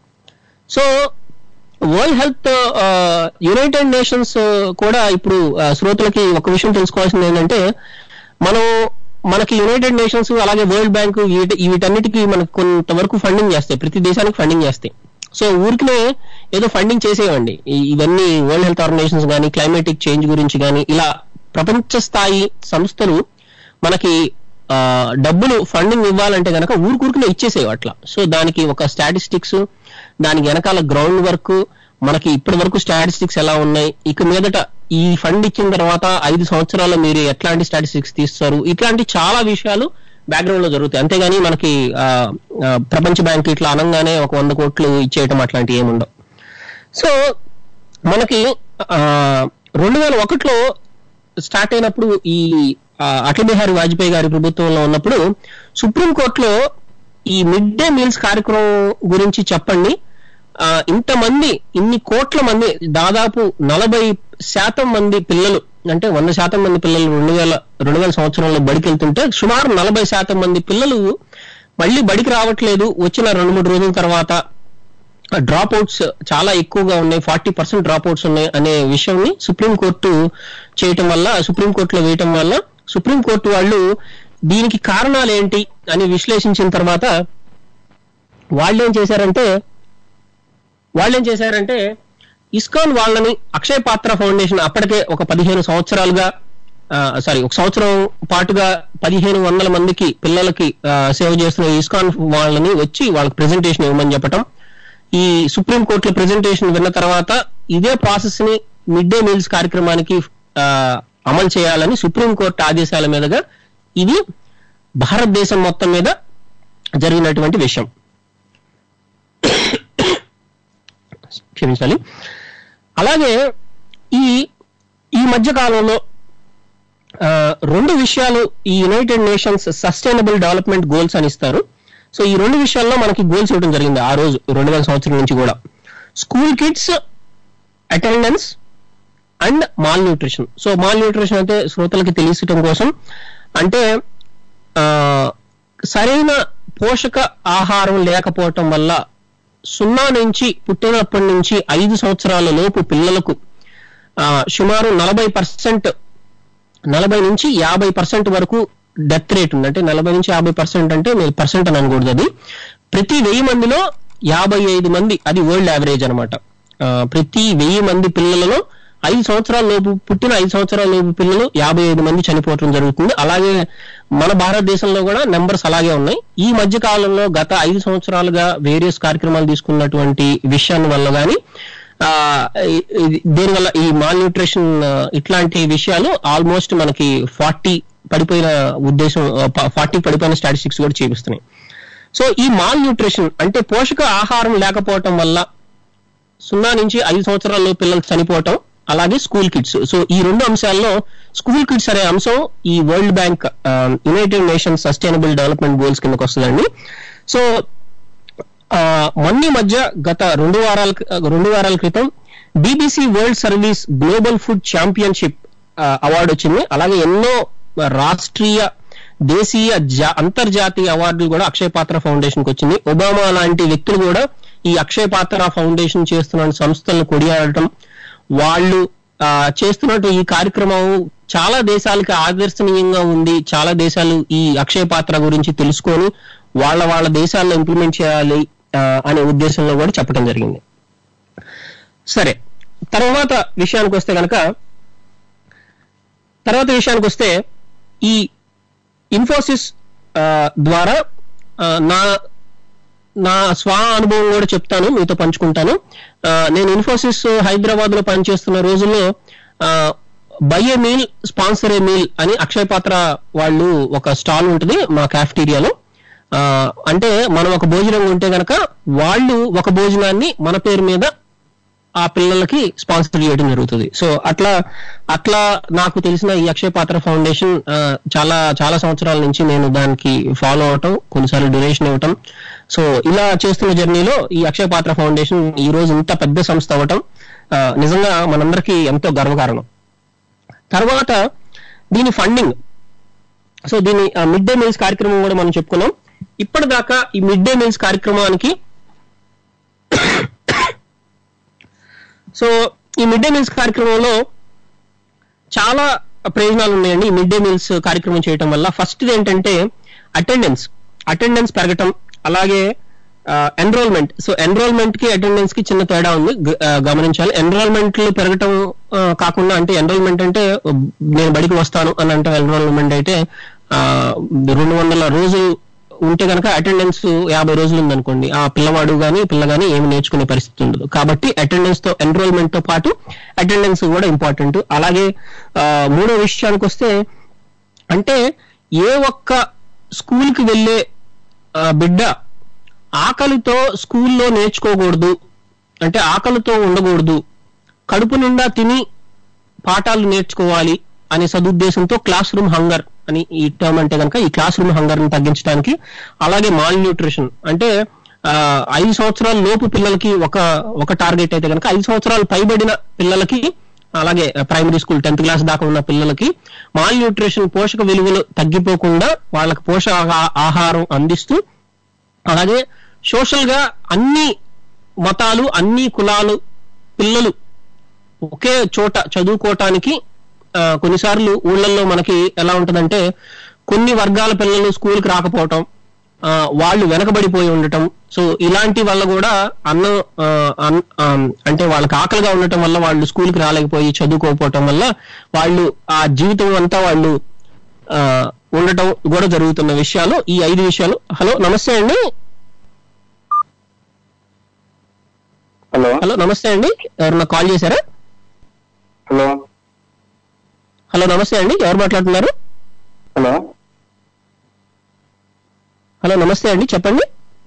so World Health United Nations కూడా ఇప్పుడు ఆ, శ్రోతలకి ఒక విషయం తెలుసుకోవాల్సింది ఏంటంటే మనం మనకి యునైటెడ్ నేషన్స్ అలాగే వరల్డ్ బ్యాంక్ వీటి- వీటన్నిటికీ మనకు కొంతవరకు ఫండింగ్ చేస్తాయి ప్రతి దేశానికి ఫండింగ్ చేస్తాయి సో ఊరికినే ఏదో ఫండింగ్ చేసేయండి ఇవన్నీ వరల్డ్ హెల్త్ ఆర్గనైజేషన్స్ కానీ క్లైమేటిక్ చేంజ్ గురించి కానీ ఇలా ప్రపంచ స్థాయి సంస్థలు మనకి ఆ, డబ్బులు ఫండింగ్ ఇవ్వాలంటే గనక ఊరికూరికనే ఇచ్చేసేవి అట్లా సో దానికి ఒక స్టాటిస్టిక్స్ దానికి వెనకాల గ్రౌండ్ వర్క్ మనకి ఇప్పటి వరకు స్టాటిస్టిక్స్ ఎలా ఉన్నాయి ఇక మీదట ఈ ఫండ్ ఇచ్చిన తర్వాత ఐదు సంవత్సరాల్లో మీరు ఎట్లాంటి స్టాటిస్టిక్స్ తీస్తారు ఇట్లాంటి చాలా విషయాలు బ్యాక్గ్రౌండ్ లో జరుగుతాయి అంతేగాని మనకి ఆ, ఆ, ప్రపంచ బ్యాంక్ ఇట్లా అనగానే ఒక వంద కోట్లు ఇచ్చేయటం అట్లాంటివి ఏమి ఉండవు సో మనకి ఆ, రెండు వేల ఒకటిలో స్టార్ట్ అయినప్పుడు ఈ ఆ, అటల్ బిహారీ వాజ్పేయి గారి ప్రభుత్వంలో ఉన్నప్పుడు సుప్రీంకోర్టులో ఈ మిడ్ డే మీల్స్ కార్యక్రమం గురించి చెప్పండి ఆ, ఇంతమంది ఇన్ని కోట్ల మంది దాదాపు నలభై శాతం మంది పిల్లలు అంటే వంద శాతం మంది పిల్లలు రెండు వేల రెండు వేల సంవత్సరంలో బడికి వెళ్తుంటే సుమారు నలభై శాతం మంది పిల్లలు మళ్ళీ బడికి రావట్లేదు వచ్చిన రెండు మూడు రోజుల తర్వాత డ్రాప్ అవుట్స్ చాలా ఎక్కువగా ఉన్నాయి ఫార్టీ పర్సెంట్ డ్రాప్ అవుట్స్ ఉన్నాయి అనే విషయాన్ని సుప్రీంకోర్టు చేయటం వల్ల సుప్రీంకోర్టులో వేయటం వల్ల సుప్రీంకోర్టు వాళ్ళు దీనికి కారణాలు ఏంటి అని విశ్లేషించిన తర్వాత వాళ్ళు ఏం చేశారంటే వాళ్ళు ఏం చేశారంటే ఇస్కాన్ వాళ్ళని అక్షయ పాత్ర ఫౌండేషన్ అప్పటికే ఒక పదిహేను సంవత్సరాలుగా సారీ ఒక సంవత్సరం పాటుగా పదిహేను వందల మందికి పిల్లలకి ఆ, సేవ చేస్తున్న ఇస్కాన్ వాళ్ళని వచ్చి వాళ్ళకి ప్రెజెంటేషన్ ఇవ్వమని చెప్పటం ఈ సుప్రీం కోర్టులో ప్రెజెంటేషన్ విన్న తర్వాత ఇదే ప్రాసెస్ ని మిడ్ డే మీల్స్ కార్యక్రమానికి ఆ, అమలు చేయాలని సుప్రీం కోర్టు ఆదేశాల మీదుగా ఇది భారతదేశం మొత్తం మీద జరిగినటువంటి విషయం క్షమించాలి అలాగే ఈ ఈ మధ్య కాలంలో ఆ, రెండు విషయాలు ఈ United Nations sustainable development goals అని ఇస్తారు సో ఈ రెండు విషయాల్లో మనకి గోల్స్ ఇవ్వడం జరిగింది ఆ రోజు రెండు వేల సంవత్సరం నుంచి కూడా school kids attendance and malnutrition so malnutrition అంటే శ్రోతలకి తెలియటం కోసం అంటే ఆ, సరైన పోషక ఆహారం లేకపోవటం వల్ల సున్నా నుంచి పుట్టినప్పటి నుంచి ఐదు సంవత్సరాల లోపు పిల్లలకు ఆ, సుమారు నలభై పర్సెంట్ నలభై నుంచి యాభై పర్సెంట్ వరకు డెత్ రేట్ ఉంది అంటే నలభై నుంచి యాభై పర్సెంట్ అంటే మీరు పర్సెంట్ అని అనకూడదు అది ప్రతి వెయ్యి మందిలో యాభై ఐదు మంది అది వరల్డ్ యావరేజ్ అనమాట ప్రతి వెయ్యి మంది పిల్లలలో ఐదు సంవత్సరాల లోపు పుట్టిన ఐదు సంవత్సరాల లోపు పిల్లలు యాభై ఐదు మంది చనిపోవడం జరుగుతుంది అలాగే మన భారతదేశంలో కూడా నెంబర్స్ అలాగే ఉన్నాయి ఈ మధ్య కాలంలో గత ఐదు సంవత్సరాలుగా వేరియస్ కార్యక్రమాలు తీసుకున్నటువంటి విషయాన్ని వల్ల కానీ ఆ, ఇ- ఇది- దీనివల్ల ఈ మాల్ న్యూట్రిషన్ ఇట్లాంటి విషయాలు ఆల్మోస్ట్ మనకి ఫార్టీ పడిపోయిన ఉద్దేశం ఫార్టీ పడిపోయిన స్టాటిస్టిక్స్ కూడా చూపిస్తున్నాయి సో ఈ మాల్ న్యూట్రిషన్ అంటే పోషక ఆహారం లేకపోవటం వల్ల సున్నా నుంచి ఐదు సంవత్సరాల్లో పిల్లలు చనిపోవటం అలాగే స్కూల్ కిడ్స్ సో ఈ రెండు అంశాల్లో స్కూల్ కిడ్స్ అనే అంశం ఈ World Bank United Nations sustainable development goals కిందకు వస్తుందండి సో ఆ, మొన్న ఈ మధ్య గత రెండు వారాల రెండు వారాల క్రితం BBC World Service global food championship award వచ్చింది అలాగే ఎన్నో రాష్ట్రీయ దేశీయ జా- అంతర్జాతీయ అవార్డులు కూడా అక్షయ పాత్ర ఫౌండేషన్ కి వచ్చింది ఒబామా లాంటి వ్యక్తులు కూడా ఈ అక్షయ పాత్ర ఫౌండేషన్ చేస్తున్న సంస్థలను కొడియాడటం వాళ్ళు ఆ, చేస్తున్నట్టు ఈ కార్యక్రమం చాలా దేశాలకి ఆదర్శనీయంగా ఉంది చాలా దేశాలు ఈ అక్షయ పాత్ర గురించి తెలుసుకొని వాళ్ళ వాళ్ళ దేశాల్లో ఇంప్లిమెంట్ చేయాలి ఆ, అనే ఉద్దేశంలో కూడా చెప్పడం జరిగింది సరే తర్వాత విషయానికి వస్తే కనుక తర్వాత విషయానికి వస్తే ఈ ఇన్ఫోసిస్ ఆ, ద్వారా ఆ, నా నా స్వ అనుభవం కూడా చెప్తాను మీతో పంచుకుంటాను ఆ, నేను ఇన్ఫోసిస్ హైదరాబాద్ లో పనిచేస్తున్న రోజుల్లో by a meal sponsor a meal అని అక్షయ్ పాత్ర వాళ్ళు ఒక స్టాల్ ఉంటుంది మా క్యాఫ్టీరియాలో ఆ, అంటే మనం ఒక భోజనం ఉంటే గనక వాళ్ళు ఒక భోజనాన్ని మన పేరు మీద ఆ పిల్లలకి స్పాన్సర్ చేయడం జరుగుతుంది సో అట్లా అట్లా నాకు తెలిసిన ఈ అక్షయ పాత్ర ఫౌండేషన్ ఆ, చాలా చాలా సంవత్సరాల నుంచి నేను దానికి ఫాలో అవటం కొన్నిసార్లు డొనేషన్ ఇవ్వటం సో ఇలా చేస్తున్న జర్నీలో ఈ అక్షయ పాత్ర ఫౌండేషన్ ఈ రోజు ఇంత పెద్ద సంస్థ అవ్వటం ఆ, నిజంగా మనందరికీ ఎంతో గర్వకారణం తర్వాత దీని ఫండింగ్ సో దీని మిడ్ డే మీల్స్ కార్యక్రమం కూడా మనం చెప్పుకున్నాం ఇప్పటిదాకా ఈ మిడ్ డే మీల్స్ కార్యక్రమానికి సో ఈ మిడ్ డే మీల్స్ కార్యక్రమంలో చాలా ప్రయోజనాలు ఉన్నాయండి ఈ మిడ్ డే మీల్స్ కార్యక్రమం చేయటం వల్ల ఫస్ట్ ఏంటంటే అటెండెన్స్ అటెండెన్స్ పెరగటం అలాగే ఎన్రోల్మెంట్ సో ఎన్రోల్మెంట్ కి అటెండెన్స్ కి చిన్న తేడా ఉంది గ- ఆ, గమనించాలి ఎన్రోల్మెంట్ పెరగటం ఆ, కాకుండా అంటే ఎన్రోల్మెంట్ అంటే ఉ, నేను బడికి వస్తాను అని అంటే ఎన్రోల్మెంట్ అయితే ఆ, రెండు వందల రోజులు ఉంటే కనుక అటెండెన్స్ యాభై రోజులు ఉందనుకోండి ఆ పిల్లవాడు గాని పిల్ల గాని ఏమి నేర్చుకునే పరిస్థితి ఉండదు కాబట్టి అటెండెన్స్ తో ఎన్రోల్మెంట్ తో పాటు అటెండెన్స్ కూడా ఇంపార్టెంట్ అలాగే ఆ, మూడో విషయానికి వస్తే అంటే ఏ ఒక్క స్కూల్ కి వెళ్ళే ఆ, బిడ్డ ఆకలితో స్కూల్లో నేర్చుకోకూడదు అంటే ఆకలితో ఉండకూడదు కడుపు నిండా తిని పాఠాలు నేర్చుకోవాలి అనే సదుద్దేశంతో క్లాస్ రూమ్ హంగర్ అని ఈ టర్మ్ అంటే కనుక ఈ క్లాస్ రూమ్ హంగర్ ని తగ్గించడానికి అలాగే మాల్ న్యూట్రిషన్ అంటే ఆ, ఐదు సంవత్సరాల లోపు పిల్లలకి ఒక ఒక టార్గెట్ అయితే కనుక ఐదు సంవత్సరాలు పైబడిన పిల్లలకి అలాగే ప్రైమరీ స్కూల్ టెన్త్ క్లాస్ దాకా ఉన్న పిల్లలకి మాల్ న్యూట్రిషన్ పోషక విలువలు తగ్గిపోకుండా వాళ్ళకి పోషక ఆహా- ఆహారం అందిస్తూ అలాగే సోషల్ గా అన్ని మతాలు అన్ని కులాలు పిల్లలు ఒకే చోట చదువుకోవటానికి ఆ, కొన్నిసార్లు ఊళ్ళల్లో మనకి ఎలా ఉంటదంటే కొన్ని వర్గాల పిల్లలు స్కూల్కి రాకపోవటం ఆ, వాళ్ళు వెనకబడిపోయి ఉండటం సో ఇలాంటి వల్ల కూడా అన్నం ఆ, అన్- ఆ, అంటే వాళ్ళకి ఆకలిగా ఉండటం వల్ల వాళ్ళు స్కూల్కి రాలేకపోయి చదువుకోకపోవటం వల్ల వాళ్ళు ఆ జీవితం అంతా వాళ్ళు ఆ, ఉండటం కూడా జరుగుతున్న విషయాలు ఈ ఐదు విషయాలు హలో నమస్తే అండి హలో హలో నమస్తే అండి ఎవరన్నా కాల్ చేశారా హలో హలో నమస్తే అండి ఎవరు మాట్లాడుతున్నారు హలో హలో నమస్తే అండి చెప్పండి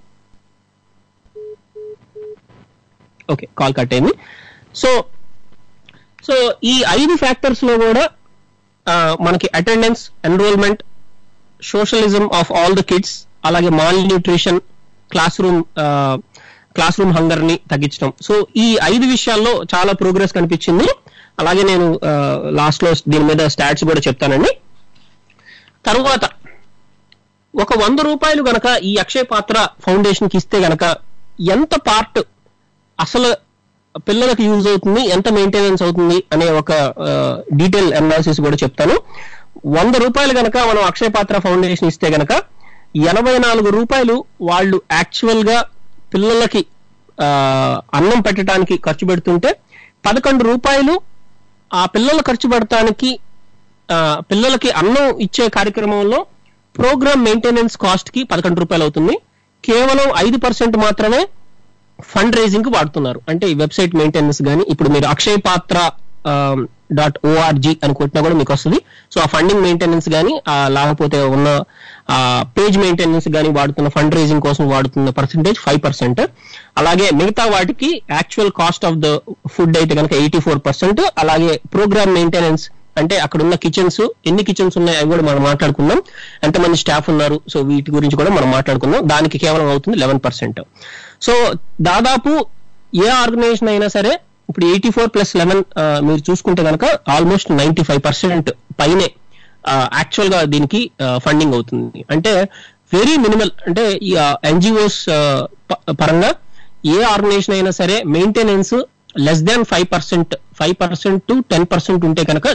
ఓకే కాల్ కట్ అయింది సో సో ఈ ఐదు ఫ్యాక్టర్స్ లో కూడా ఆ, మనకి attendance enrolment socialism of all the kids అలాగే malnutrition classroom classroom hunger ని తగ్గించడం సో ఈ ఐదు విషయాల్లో చాలా ప్రోగ్రెస్ కనిపించింది అలాగే నేను లాస్ట్ లో దీని మీద స్టాట్స్ కూడా చెప్తానండి తరువాత ఒక వంద రూపాయలు గనక ఈ అక్షయ పాత్ర ఫౌండేషన్ కి ఇస్తే గనక ఎంత పార్ట్ అసలు పిల్లలకు యూజ్ అవుతుంది ఎంత మెయింటెనెన్స్ అవుతుంది అనే ఒక డీటెయిల్ అనాలిసిస్ కూడా చెప్తాను వంద రూపాయలు గనక మనం అక్షయ పాత్ర ఫౌండేషన్ ఇస్తే గనక ఎనభై నాలుగు రూపాయలు వాళ్ళు యాక్చువల్ గా పిల్లలకి ఆ, అన్నం పెట్టడానికి ఖర్చు పెడుతుంటే పదకొండు రూపాయలు ఆ పిల్లలు ఖర్చు పెడటానికి ఆ, పిల్లలకి అన్నం ఇచ్చే కార్యక్రమంలో ప్రోగ్రామ్ మెయింటెనెన్స్ కాస్ట్ కి పదకొండు రూపాయలు అవుతుంది కేవలం ఐదు పర్సెంట్ మాత్రమే ఫండ్ రైజింగ్ కి వాడుతున్నారు అంటే ఈ వెబ్సైట్ మెయింటెనెన్స్ గానీ ఇప్పుడు మీరు అక్షయ్ పాత్ర డాట్ ఓఆర్జీ అని కొట్టినా కూడా మీకు వస్తుంది సో ఆ ఫండింగ్ మెయింటెనెన్స్ గానీ ఆ లేకపోతే ఉన్న పేజ్ మెయింటెనెన్స్ గానీ వాడుతున్న ఫండ్ రైజింగ్ కోసం వాడుతున్న పర్సెంటేజ్ ఫైవ్ పర్సెంట్ అలాగే మిగతా వాటికి actual cost of the food అయితే కనుక ఎయిటీ ఫోర్ పర్సెంట్ అలాగే ప్రోగ్రామ్ మెయింటెనెన్స్ అంటే అక్కడ ఉన్న కిచెన్స్ ఎన్ని కిచెన్స్ ఉన్నాయి అవి కూడా మనం మాట్లాడుకుందాం ఎంతమంది స్టాఫ్ ఉన్నారు సో వీటి గురించి కూడా మనం మాట్లాడుకుందాం దానికి కేవలం అవుతుంది లెవెన్ పర్సెంట్ సో దాదాపు ఏ ఆర్గనైజేషన్ అయినా సరే ఇప్పుడు ఎయిటీ ఫోర్ ప్లస్ లెవెన్ మీరు చూసుకుంటే కనుక ఆల్మోస్ట్ నైన్టీ ఫైవ్ పర్సెంట్ పైనే యాక్చువల్ గా దీనికి ఫండింగ్ అవుతుంది అంటే వెరీ మినిమల్ అంటే ఈ ఎన్జిఓస్ పరంగా ఏ ఆర్గనైజేషన్ అయినా సరే maintenance less than five percent five percent to ten percent ఉంటే కనుక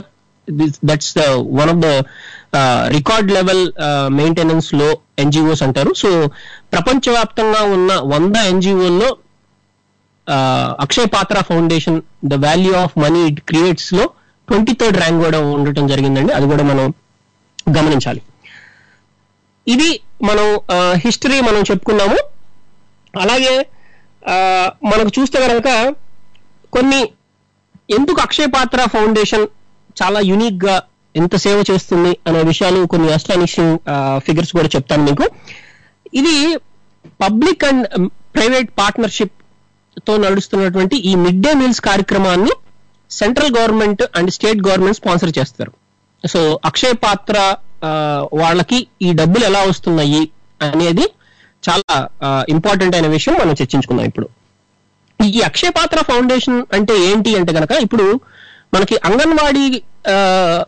that's one of the record level maintenance లో ఎన్జిఓస్ అంటారు సో ప్రపంచవ్యాప్తంగా ఉన్న వంద ఎన్జిఓల్లో Akshay Patra foundation the value of money it creates లో ట్వంటీ థర్డ్ ర్యాంక్ కూడా ఉండటం జరిగిందండి అది కూడా మనం గమనించాలి ఇది మనం హిస్టరీ మనం చెప్పుకున్నాము అలాగే ఆ, మనకు చూస్తే కనుక కొన్ని ఎందుకు అక్షయ్ పాత్ర ఫౌండేషన్ చాలా యునిక్ గా ఎంత సేవ చేస్తుంది అనే విషయాలు కొన్ని అస్టానిషింగ్ ఫిగర్స్ కూడా చెప్తాను మీకు ఇది పబ్లిక్ అండ్ ప్రైవేట్ పార్ట్నర్షిప్ తో నడుస్తున్నటువంటి ఈ మిడ్ డే మీల్స్ కార్యక్రమాన్ని central government and state government sponsor చేస్తారు సో అక్షయ్ పాత్ర ఆ, వాళ్ళకి ఈ డబ్బులు ఎలా వస్తున్నాయి అనేది చాలా ఇంపార్టెంట్ అయిన విషయం మనం చర్చించుకుందాం ఇప్పుడు ఈ అక్షయ పాత్ర ఫౌండేషన్ అంటే ఏంటి అంటే గనక ఇప్పుడు మనకి అంగన్వాడీ ఆ,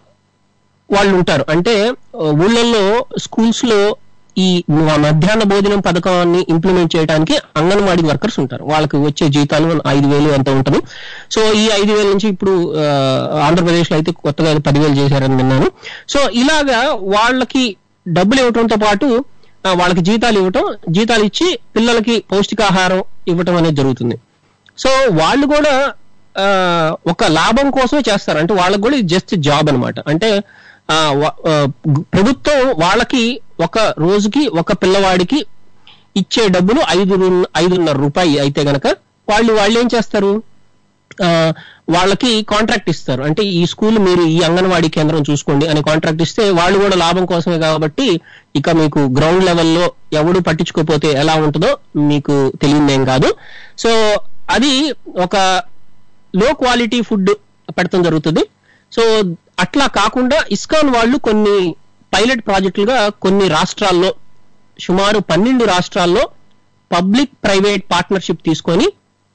వాళ్ళు ఉంటారు అంటే ఆ, ఊళ్ళల్లో స్కూల్స్ లో ఈ మధ్యాహ్న భోజనం పథకాన్ని ఇంప్లిమెంట్ చేయడానికి అంగన్వాడీ వర్కర్స్ ఉంటారు వాళ్ళకి వచ్చే జీతాలు ఐదు వేలు ఎంత ఉంటుంది సో ఈ ఐదు వేల నుంచి ఇప్పుడు ఆ, ఆంధ్రప్రదేశ్ లో అయితే కొత్తగా ఏదో పదివేలు చేశారని విన్నాను సో ఇలాగా వాళ్ళకి డబ్బులు ఇవ్వడంతో పాటు ఆ, వాళ్ళకి జీతాలు ఇవ్వటం జీతాలు ఇచ్చి పిల్లలకి పౌష్టికాహారం ఇవ్వటం అనేది జరుగుతుంది సో వాళ్ళు కూడా ఆ, ఒక లాభం కోసమే చేస్తారు అంటే వాళ్ళకి కూడా జస్ట్ జాబ్ అన్నమాట అంటే ఆ, వ- ఆ, గు- ప్రభుత్వం వాళ్ళకి ఒక రోజుకి ఒక పిల్లవాడికి ఇచ్చే డబ్బులు ఐదు రు- ఐదున్నర రూపాయి అయితే గనక వాళ్ళు వాళ్ళు ఏం చేస్తారు ఆ, వాళ్ళకి కాంట్రాక్ట్ ఇస్తారు అంటే ఈ స్కూల్ మీరు ఈ అంగన్వాడీ కేంద్రం చూసుకోండి అని కాంట్రాక్ట్ ఇస్తే వాళ్ళు కూడా లాభం కోసమే కాబట్టి ఇక మీకు గ్రౌండ్ లెవెల్లో ఎవడు పట్టించుకోకపోతే ఎలా ఉంటుందో మీకు తెలియదేం కాదు సో అది ఒక లో క్వాలిటీ ఫుడ్ పెడతాం జరుగుతుంది సో అట్లా కాకుండా ఇస్కాన్ వాళ్ళు కొన్ని పైలట్ ప్రాజెక్టులుగా కొన్ని రాష్ట్రాల్లో సుమారు పన్నెండు రాష్ట్రాల్లో పబ్లిక్ ప్రైవేట్ పార్ట్నర్షిప్ తీసుకొని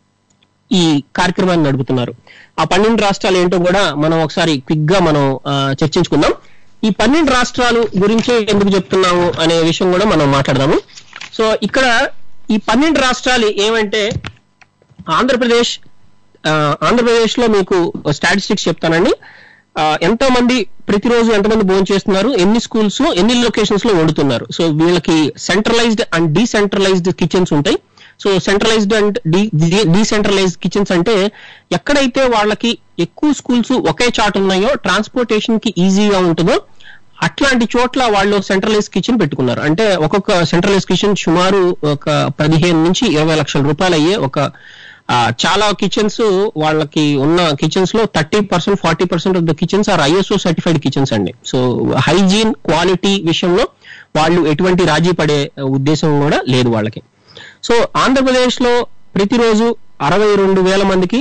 ఈ కార్యక్రమాన్ని నడుపుతున్నారు ఆ పన్నెండు రాష్ట్రాలు ఏంటో కూడా మనం ఒకసారి క్విక్ గా మనం ఆ, చర్చించుకుందాం ఈ పన్నెండు రాష్ట్రాలు గురించి ఎందుకు చెప్తున్నాము అనే విషయం కూడా మనం మాట్లాడదాము సో ఇక్కడ ఈ పన్నెండు రాష్ట్రాలు ఏమంటే ఆంధ్రప్రదేశ్ ఆ, ఆంధ్రప్రదేశ్ లో మీకు స్టాటిస్టిక్స్ చెప్తానండి ఆ, ఎంతో మంది ప్రతిరోజు ఎంతమంది భోజనం చేస్తున్నారు ఎన్ని స్కూల్స్ ఎన్ని లొకేషన్స్ లో వండుతున్నారు సో వీళ్ళకి సెంట్రలైజ్డ్ అండ్ డీసెంట్రలైజ్డ్ కిచెన్స్ ఉంటాయి so centralised and decentralised kitchens అంటే ఎక్కడైతే వాళ్ళకి ఎక్కువ స్కూల్స్ ఒకే చాట్ ఉన్నాయో ట్రాన్స్పోర్టేషన్ కి ఈజీగా ఉంటుందో అట్లాంటి చోట్ల వాళ్ళు సెంట్రలైజ్ కిచెన్ పెట్టుకున్నారు అంటే ఒక్కొక్క సెంట్రలైజ్ కిచెన్ సుమారు ఒక పదిహేను నుంచి ఇరవై లక్షల రూపాయలు అయ్యే ఒక ఆ, చాలా కిచెన్స్ వాళ్ళకి ఉన్న కిచెన్స్ లో thirty percent forty percent of the kitchens are ISO certified kitchens అండి సో హైజీన్ క్వాలిటీ విషయంలో వాళ్ళు ఎటువంటి రాజీ పడే ఉద్దేశం కూడా లేదు వాళ్ళకి సో ఆంధ్రప్రదేశ్ లో ప్రతిరోజు అరవై రెండు వేల మందికి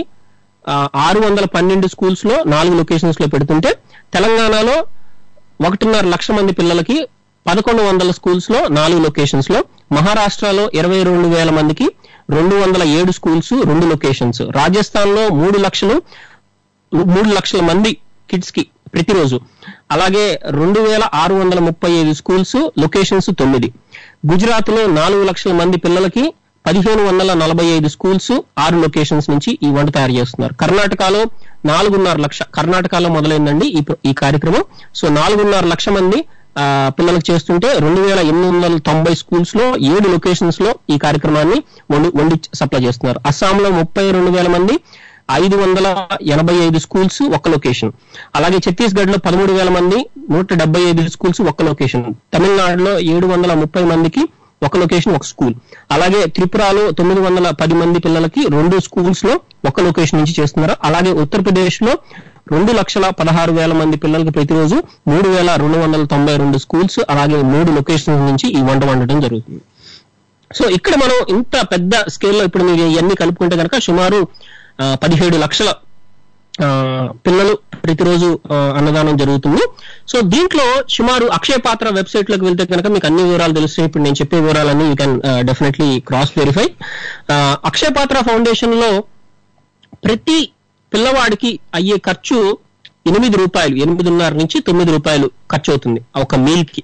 ఆరు వందల పన్నెండు స్కూల్స్ లో నాలుగు లొకేషన్స్ లో పెడుతుంటే తెలంగాణలో ఒకటిన్నర లక్ష మంది పిల్లలకి పదకొండు వందల స్కూల్స్ లో నాలుగు లొకేషన్స్ లో మహారాష్ట్రలో ఇరవై రెండు వేల మందికి రెండు వందల ఏడు స్కూల్స్ రెండు లొకేషన్స్ రాజస్థాన్ లో మూడు లక్షలు మూడు లక్షల మంది కిడ్స్ కి ప్రతిరోజు అలాగే రెండు వేల ఆరు వందల ముప్పై ఐదు స్కూల్స్ లొకేషన్స్ తొమ్మిది గుజరాత్ లో నాలుగు లక్షల మంది పిల్లలకి పదిహేను వందల నలభై ఐదు స్కూల్స్ ఆరు లొకేషన్స్ నుంచి ఈ వంట తయారు చేస్తున్నారు కర్ణాటకలో నాలుగున్నర లక్ష కర్ణాటకలో మొదలైందండి ఈ ప్ర- ఈ కార్యక్రమం సో నాలుగున్నర లక్ష మంది ఆ, పిల్లలకు చేస్తుంటే రెండు వేల ఎనిమిది వందల తొంభై స్కూల్స్ లో ఏడు లొకేషన్స్ లో ఈ కార్యక్రమాన్ని వండి వండి సప్లై చేస్తున్నారు అస్సాంలో ముప్పై రెండు వేల మంది ఐదు వందల ఎనభై ఐదు స్కూల్స్ ఒక్క లొకేషన్ అలాగే ఛత్తీస్గఢ్ లో పదమూడు వేల మంది నూట డెబ్బై ఐదు స్కూల్స్ ఒక్క లొకేషన్ తమిళనాడులో ఏడు వందల ముప్పై మందికి ఒక లొకేషన్ ఒక స్కూల్ అలాగే త్రిపురలో తొమ్మిది వందల పది మంది పిల్లలకి రెండు స్కూల్స్ లో ఒక లొకేషన్ నుంచి చేస్తున్నారు అలాగే ఉత్తరప్రదేశ్ లో రెండు లక్షల పదహారు వేల మంది పిల్లలకి ప్రతిరోజు మూడు వేల రెండు వందల తొంభై రెండు స్కూల్స్ అలాగే మూడు లొకేషన్స్ నుంచి ఈ వంట వండటం జరుగుతుంది సో ఇక్కడ మనం ఇంత పెద్ద స్కేల్లో ఇప్పుడు మీరు ఇవన్నీ కలుపుకుంటే కనుక సుమారు ఆ, పదిహేడు లక్షల ఆ, పిల్లలు ప్రతిరోజు ఆ, అన్నదానం జరుగుతుంది సో దీంట్లో సుమారు అక్షయ పాత్ర వెబ్సైట్ లోకి వెళ్తే కనుక మీకు అన్ని వివరాలు తెలుస్తాయి ఇప్పుడు నేను చెప్పే వివరాలన్నీ you can definitely cross verify Akshaya Patra foundation లో ప్రతి పిల్లవాడికి అయ్యే ఖర్చు ఎనిమిది రూపాయలు ఎనిమిదిన్నర నుంచి తొమ్మిది రూపాయలు ఖర్చు అవుతుంది ఒక మీల్ కి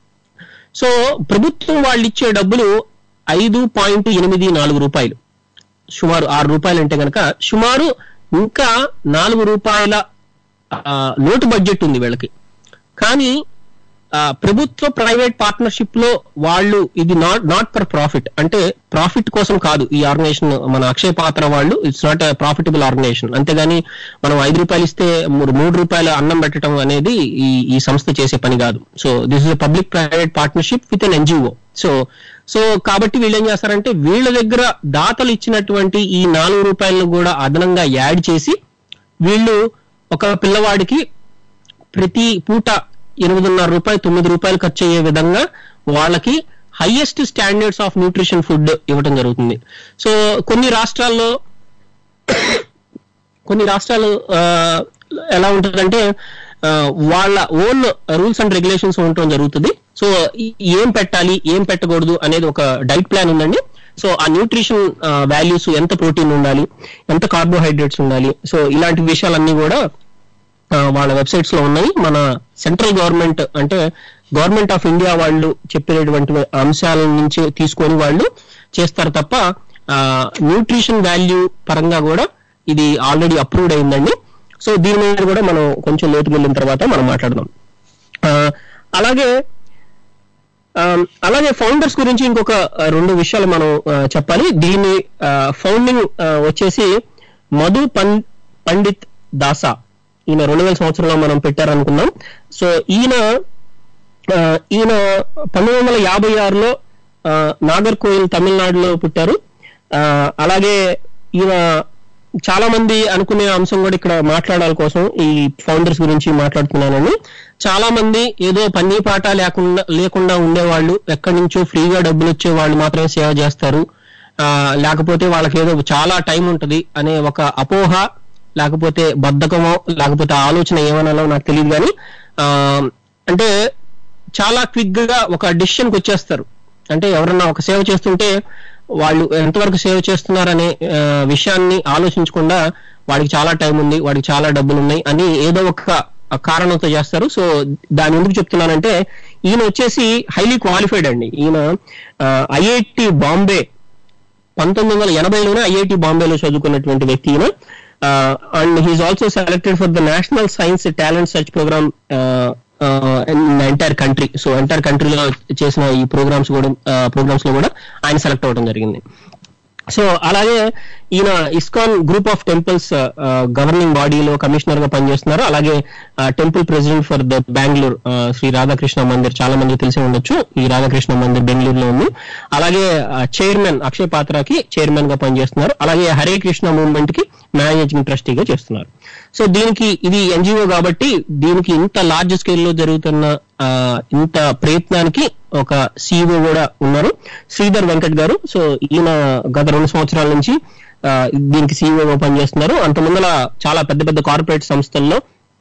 సో ప్రభుత్వం వాళ్ళు ఇచ్చే డబ్బులు ఐదు పాయింట్ ఎనిమిది నాలుగు రూపాయలు సుమారు ఆరు రూపాయలు అంటే కనుక సుమారు ఇంకా నాలుగు రూపాయల ఆ, లోటు బడ్జెట్ ఉంది వీళ్ళకి కానీ ఆ, ప్రభుత్వ ప్రైవేట్ పార్ట్నర్షిప్ లో వాళ్ళు ఇది నాట్ నాట్ ఫర్ ప్రాఫిట్ అంటే ప్రాఫిట్ కోసం కాదు ఈ ఆర్గనైజేషన్ మన అక్షయ పాత్ర వాళ్ళు ఇట్స్ నాట్ ప్రాఫిటబుల్ ఆర్గనైజేషన్ అంతేగాని మనం ఐదు రూపాయలు ఇస్తే మూడు మూడు రూపాయల అన్నం పెట్టడం అనేది ఈ ఈ సంస్థ చేసే పని కాదు so this is public private partnership with an NGO so so కాబట్టి వీళ్ళు ఏం చేస్తారంటే వీళ్ళ దగ్గర దాతలు ఇచ్చినటువంటి ఈ నాలుగు రూపాయలను కూడా అదనంగా యాడ్ చేసి వీళ్ళు ఒక పిల్లవాడికి ప్రతి పూట ఎనిమిదిన్నర రూపాయలు తొమ్మిది రూపాయలు ఖర్చు అయ్యే విధంగా వాళ్ళకి highest standards of nutrition food ఇవ్వడం జరుగుతుంది సో కొన్ని రాష్ట్రాల్లో కొన్ని రాష్ట్రాలు ఆ, ఎలా ఉంటుందంటే ఆ, వాళ్ళ ఓన్ రూల్స్ అండ్ రెగ్యులేషన్స్ ఉండటం జరుగుతుంది సో ఈ- ఏం పెట్టాలి ఏం పెట్టకూడదు అనేది ఒక డైట్ ప్లాన్ ఉందండి సో ఆ న్యూట్రిషన్ వాల్యూస్ ఎంత ప్రోటీన్ ఉండాలి ఎంత కార్బోహైడ్రేట్స్ ఉండాలి సో ఇలాంటి విషయాలన్నీ కూడా ఆ, వాళ్ళ వెబ్సైట్స్ లో ఉన్నాయి మన సెంట్రల్ గవర్నమెంట్ అంటే గవర్నమెంట్ ఆఫ్ ఇండియా వాళ్ళు చెప్పేటువంటి అంశాల నుంచి తీసుకొని వాళ్ళు చేస్తారు తప్ప న్యూట్రిషన్ వాల్యూ పరంగా కూడా ఇది ఆల్రెడీ అప్రూవ్డ్ అయిందండి సో దీని మీద కూడా మనం కొంచెం లోతుకు వెళ్ళిన తర్వాత మనం మాట్లాడదాం ఆ, అలాగే ఆ, అలాగే ఫౌండర్స్ గురించి ఇంకొక ఆ, రెండు విషయాలు మనం ఆ, చెప్పాలి దీని ఫౌండింగ్ వచ్చేసి మధు పం- పండిత్ దాసా ఈయన రెండు వేల సంవత్సరంలో మనం పెట్టారనుకున్నాం సో ఈయన ఆ, ఈయన పంతొమ్మిది వందల యాభై ఆరులో ఆ, నాగర్కోయిల్ తమిళనాడులో పుట్టారు ఆ, అలాగే ఈయన చాలా మంది అనుకునే అంశం కూడా ఇక్కడ మాట్లాడాలి కోసం ఈ ఫౌండర్స్ గురించి మాట్లాడుతున్నానని చాలా మంది ఏదో పని పాట లేకుండా లేకుండా ఉండేవాళ్ళు ఎక్కడి నుంచో ఫ్రీగా డబ్బులు వచ్చే వాళ్ళు మాత్రమే సేవ చేస్తారు ఆ, లేకపోతే వాళ్ళకి ఏదో చాలా టైం ఉంటది అనే ఒక అపోహ లేకపోతే బద్ధకమో లేకపోతే ఆలోచన ఏమనాలో నాకు తెలియదు కానీ ఆ, అంటే చాలా క్విక్ గా ఒక డిసిషన్ కి వచ్చేస్తారు అంటే ఎవరన్నా ఒక సేవ చేస్తుంటే వాళ్ళు ఎంతవరకు సేవ చేస్తున్నారనే ఆ, విషయాన్ని ఆలోచించకుండా వాడికి చాలా టైం ఉంది వాడికి చాలా డబ్బులు ఉన్నాయి అని ఏదో ఒక కారణంతో చేస్తారు సో దాని ఎందుకు చెప్తున్నానంటే ఈయన వచ్చేసి హైలీ క్వాలిఫైడ్ అండి ఈయన ఐఐటి బాంబే పంతొమ్మిది వందల ఎనభైలోనే ఐఐటి బాంబేలో చదువుకున్నటువంటి వ్యక్తి ఈయన and he's also selected for the national science talent search programme entire country so entire కంట్రీలో చేసిన ఈ ప్రోగ్రామ్స్ కూడా ప్రోగ్రామ్స్ లో కూడా ఆయన సెలెక్ట్ అవ్వడం జరిగింది సో అలాగే ఈయన ISKCON group of temples governing బాడీలో కమిషనర్ గా పనిచేస్తున్నారు అలాగే temple president for the Bengaluru Shri Radhakrishna Mandir చాలా మంది తెలిసి ఉండొచ్చు ఈ రాధాకృష్ణ మందిర్ బెంగళూరులో ఉంది అలాగే చైర్మన్ అక్షయ్ పాత్రకి చైర్మన్ గా పనిచేస్తున్నారు అలాగే హరే కృష్ణ మూవ్మెంట్ కి మేనేజింగ్ ట్రస్టీగా చేస్తున్నారు సో దీనికి ఇది ఎన్జిఓ కాబట్టి దీనికి ఇంత లార్జ్ స్కేల్ లో జరుగుతున్న ఆ, ఇంత ప్రయత్నానికి ఒక సిఇఓ కూడా ఉన్నారు శ్రీధర్ వెంకట్ గారు సో ఈయన గత రెండు సంవత్సరాల నుంచి ఆ, దీనికి సిఇఓ పనిచేస్తున్నారు అంత ముందల చాలా పెద్ద పెద్ద కార్పొరేట్ సంస్థల్లో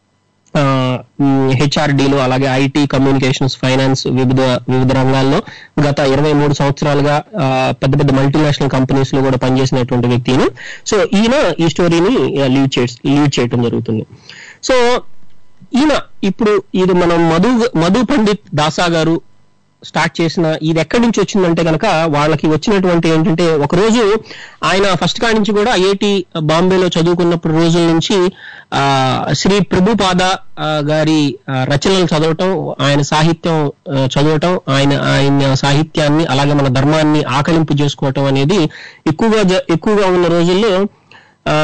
హెచ్ఆర్డీలో అలాగే ఐటీ కమ్యూనికేషన్స్ ఫైనాన్స్ వివిధ వివిధ రంగాల్లో గత ఇరవై మూడు సంవత్సరాలుగా ఆ, పెద్ద పెద్ద మల్టీనేషనల్ కంపెనీస్ లో కూడా పనిచేసినటువంటి వ్యక్తిని సో ఈయన ఈ స్టోరీని లీడ్ చే లీడ్ చేయడం జరుగుతుంది సో ఈయన ఇప్పుడు ఇది మనం మధు మధు పండిత్ దాసా గారు స్టార్ట్ చేసిన ఇది ఎక్కడి నుంచి వచ్చిందంటే కనుక వాళ్ళకి వచ్చినటువంటి ఏంటంటే ఒక రోజు ఆయన ఫస్ట్ కాడి నుంచి కూడా ఐఐటి బాంబేలో చదువుకున్నప్పుడు రోజుల నుంచి ఆ శ్రీ ప్రభుపాద ఆ, గారి ఆ, రచనలు చదవటం ఆయన సాహిత్యం ఆ, చదవటం ఆయన ఆయన సాహిత్యాన్ని అలాగే మన ధర్మాన్ని ఆకలింపు చేసుకోవటం అనేది ఎక్కువగా జ- ఎక్కువగా ఉన్న రోజుల్లో ఆ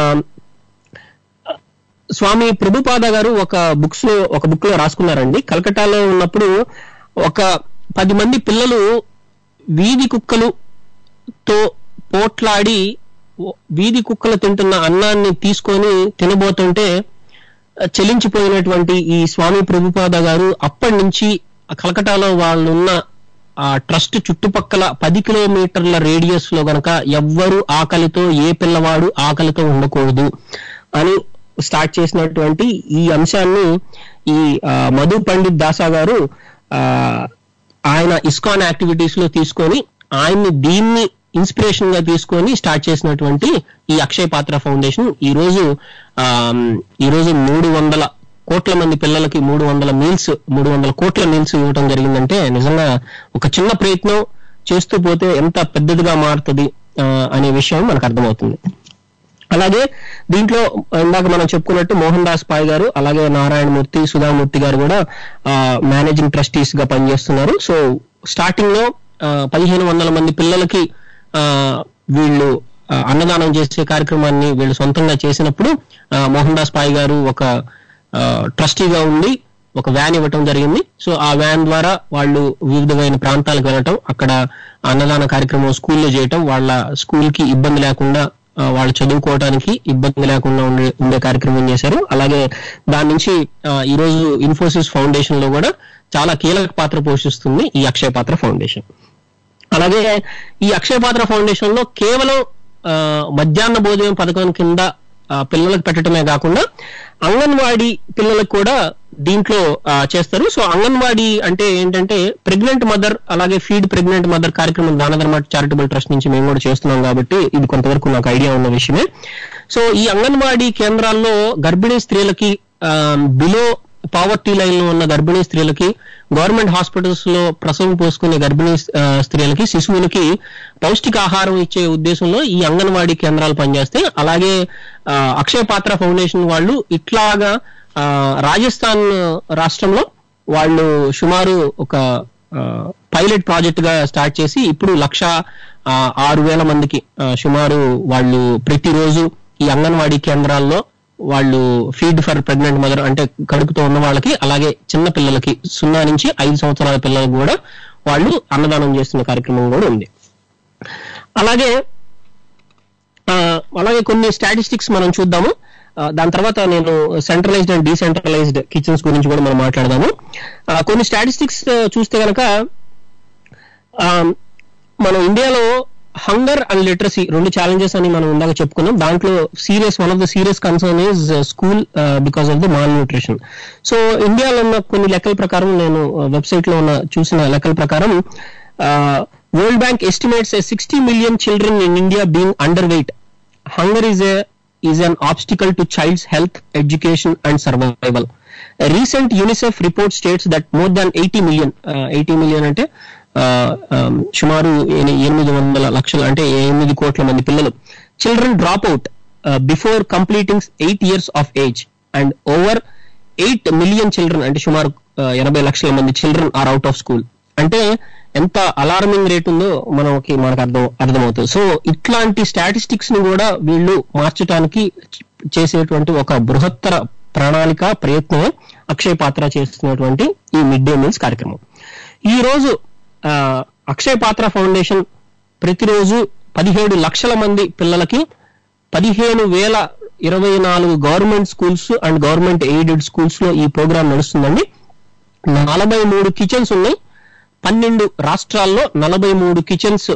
స్వామి ప్రభుపాద గారు ఒక బుక్స్ లో ఒక బుక్ లో రాసుకున్నారండి కలకటాలో ఉన్నప్పుడు ఒక పది మంది పిల్లలు వీధి కుక్కలుతో పోట్లాడి ఓ- వీధి కుక్కలు తింటున్న అన్నాన్ని తీసుకొని తినబోతుంటే ఆ, చెలించిపోయినటువంటి ఈ స్వామి ప్రభుపాద గారు అప్పటి నుంచి ఆ కలకటాలో వాళ్ళున్న ఆ ట్రస్ట్ చుట్టుపక్కల పది కిలోమీటర్ల రేడియస్ లో గనక ఎవ్వరు ఆకలితో ఏ పిల్లవాడు ఆకలితో ఉండకూడదు అని స్టార్ట్ చేసినటువంటి ఈ అంశాన్ని ఈ ఆ, మధు పండిత్ దాసా గారు ఆ, ఆయన ఇస్కాన్ యాక్టివిటీస్ లో తీసుకొని ఆయన్ని దీన్ని ఇన్స్పిరేషన్ గా తీసుకొని స్టార్ట్ చేసినటువంటి ఈ అక్షయ్ పాత్ర ఫౌండేషన్ ఈ రోజు ఆ, ఈ రోజు మూడు వందల కోట్ల మంది పిల్లలకి మూడు వందల మీల్స్ మూడు వందల కోట్ల మీల్స్ ఇవ్వడం జరిగిందంటే నిజంగా ఒక చిన్న ప్రయత్నం చేస్తూ పోతే ఎంత పెద్దదిగా మారుతుంది ఆ, అనే విషయం మనకు అర్థమవుతుంది అలాగే దీంట్లో ఇందాక మనం చెప్పుకున్నట్టు మోహన్ దాస్ పాయ్ గారు అలాగే నారాయణమూర్తి సుధామూర్తి గారు కూడా మేనేజింగ్ ట్రస్టీస్ గా పనిచేస్తున్నారు సో స్టార్టింగ్ లో పదిహేను వందల మంది పిల్లలకి ఆ, వీళ్ళు ఆ, అన్నదానం చేసే కార్యక్రమాన్ని వీళ్ళు సొంతంగా చేసినప్పుడు ఆ, మోహన్ దాస్ పాయ్ గారు ఒక ఆ, ట్రస్టీగా ఉండి ఒక వ్యాన్ ఇవ్వటం జరిగింది సో ఆ వ్యాన్ ద్వారా వాళ్ళు వివిధమైన ప్రాంతాలకు వెళ్ళటం అక్కడ అన్నదాన కార్యక్రమం స్కూల్లో చేయటం వాళ్ళ స్కూల్ కి ఇబ్బంది లేకుండా ఆ, వాళ్ళు చదువుకోవడానికి ఇబ్బంది లేకుండా ఉండే ఉండే కార్యక్రమం చేశారు అలాగే దాని నుంచి ఆ, ఈ రోజు ఇన్ఫోసిస్ ఫౌండేషన్ లో కూడా చాలా కీలక పాత్ర పోషిస్తుంది ఈ అక్షయ పాత్ర ఫౌండేషన్ అలాగే ఈ అక్షయ పాత్ర ఫౌండేషన్ లో కేవలం ఆ, మధ్యాహ్న భోజనం పథకం కింద ఆ, పిల్లలకు పెట్టడమే కాకుండా అంగన్వాడీ పిల్లలకు కూడా దీంట్లో ఆ, చేస్తారు సో అంగన్వాడీ అంటే ఏంటంటే ప్రెగ్నెంట్ మదర్ అలాగే ఫీడ్ ప్రెగ్నెంట్ మదర్ కార్యక్రమం దానధర్మ చారిటబుల్ ట్రస్ట్ నుంచి మేము కూడా చేస్తున్నాం కాబట్టి ఇది కొంతవరకు నాకు ఐడియా ఉన్న విషయమే సో ఈ అంగన్వాడీ కేంద్రాల్లో గర్భిణీ స్త్రీలకి బిలో పావర్టీ లైన్ లో ఉన్న గర్భిణీ స్త్రీలకి గవర్నమెంట్ హాస్పిటల్స్ లో ప్రసవం పోసుకునే గర్భిణీ ఆ, స్త్రీలకి శిశువులకి పౌష్టికాహారం ఇచ్చే ఉద్దేశంలో ఈ అంగన్వాడీ కేంద్రాలు పనిచేస్తాయి అలాగే ఆ, అక్షయ పాత్ర ఫౌండేషన్ వాళ్ళు ఇట్లాగా ఆ, రాజస్థాన్ రాష్ట్రంలో వాళ్ళు సుమారు ఒక పైలట్ ప్రాజెక్ట్ గా స్టార్ట్ చేసి ఇప్పుడు లక్ష ఆ, ఆరు వేల మందికి ఆ, సుమారు వాళ్ళు ప్రతిరోజు ఈ అంగన్వాడీ కేంద్రాల్లో వాళ్ళు ఫీడ్ ఫర్ ప్రెగ్నెంట్ మదర్ అంటే కడుపుతో ఉన్న వాళ్ళకి అలాగే చిన్న పిల్లలకి సున్నా నుంచి ఐదు సంవత్సరాల పిల్లలకు కూడా వాళ్ళు అన్నదానం చేస్తున్న కార్యక్రమం కూడా ఉంది అలాగే ఆ, అలాగే కొన్ని స్టాటిస్టిక్స్ మనం చూద్దాము ఆ, దాని తర్వాత నేను సెంట్రలైజ్డ్ అండ్ డీసెంట్రలైజ్డ్ కిచెన్స్ గురించి కూడా మనం మాట్లాడదాము ఆ, కొన్ని స్టాటిస్టిక్స్ చూస్తే కనుక ఆ, మనం ఇండియాలో హంగర్ అండ్ లిటరసీ రెండు ఛాలెంజెస్ అని మనం ఇందాక చెప్పుకున్నాం దాంట్లో serious one of the serious concern is school because of the malnutrition so ఇండియాలో ఉన్న కొన్ని లెక్కల ప్రకారం నేను వెబ్సైట్ లో ఉన్న చూసిన లెక్కల ప్రకారం World Bank estimates sixty million children in India being underweight hunger is a is an obstacle to child's health, education, and survival. A recent UNICEF report states that more than 80 million, uh, 80 million అంటే uh, um, సుమారు ఎని- ఎనిమిది వందల లక్షలు అంటే ఎనిమిది కోట్ల మంది పిల్లలు children drop out before completing eight years of age and over eight million children అంటే సుమారు uh, ఎనభై లక్షల మంది children are out of school అంటే ఎంత అలార్మింగ్ రేట్ ఉందో మనకి మనకు అర్థం అర్థమవుతుంది సో ఇట్లాంటి స్టాటిస్టిక్స్ ని కూడా వీళ్ళు మార్చడానికి చేసేటువంటి ఒక బృహత్తర ప్రణాళిక ప్రయత్నం అక్షయ్ పాత్ర చేస్తున్నటువంటి ఈ మిడ్ డే మీల్స్ కార్యక్రమం ఈ రోజు ఆ, అక్షయ్ పాత్ర ఫౌండేషన్ ప్రతిరోజు పదిహేడు లక్షల మంది పిల్లలకి పదిహేను వేల ఇరవై నాలుగు government schools and government aided schools లో ఈ ప్రోగ్రామ్ నడుస్తుందండి నలభై మూడు కిచెన్స్ ఉన్నాయి పన్నెండు రాష్ట్రాల్లో నలభై మూడు కిచెన్స్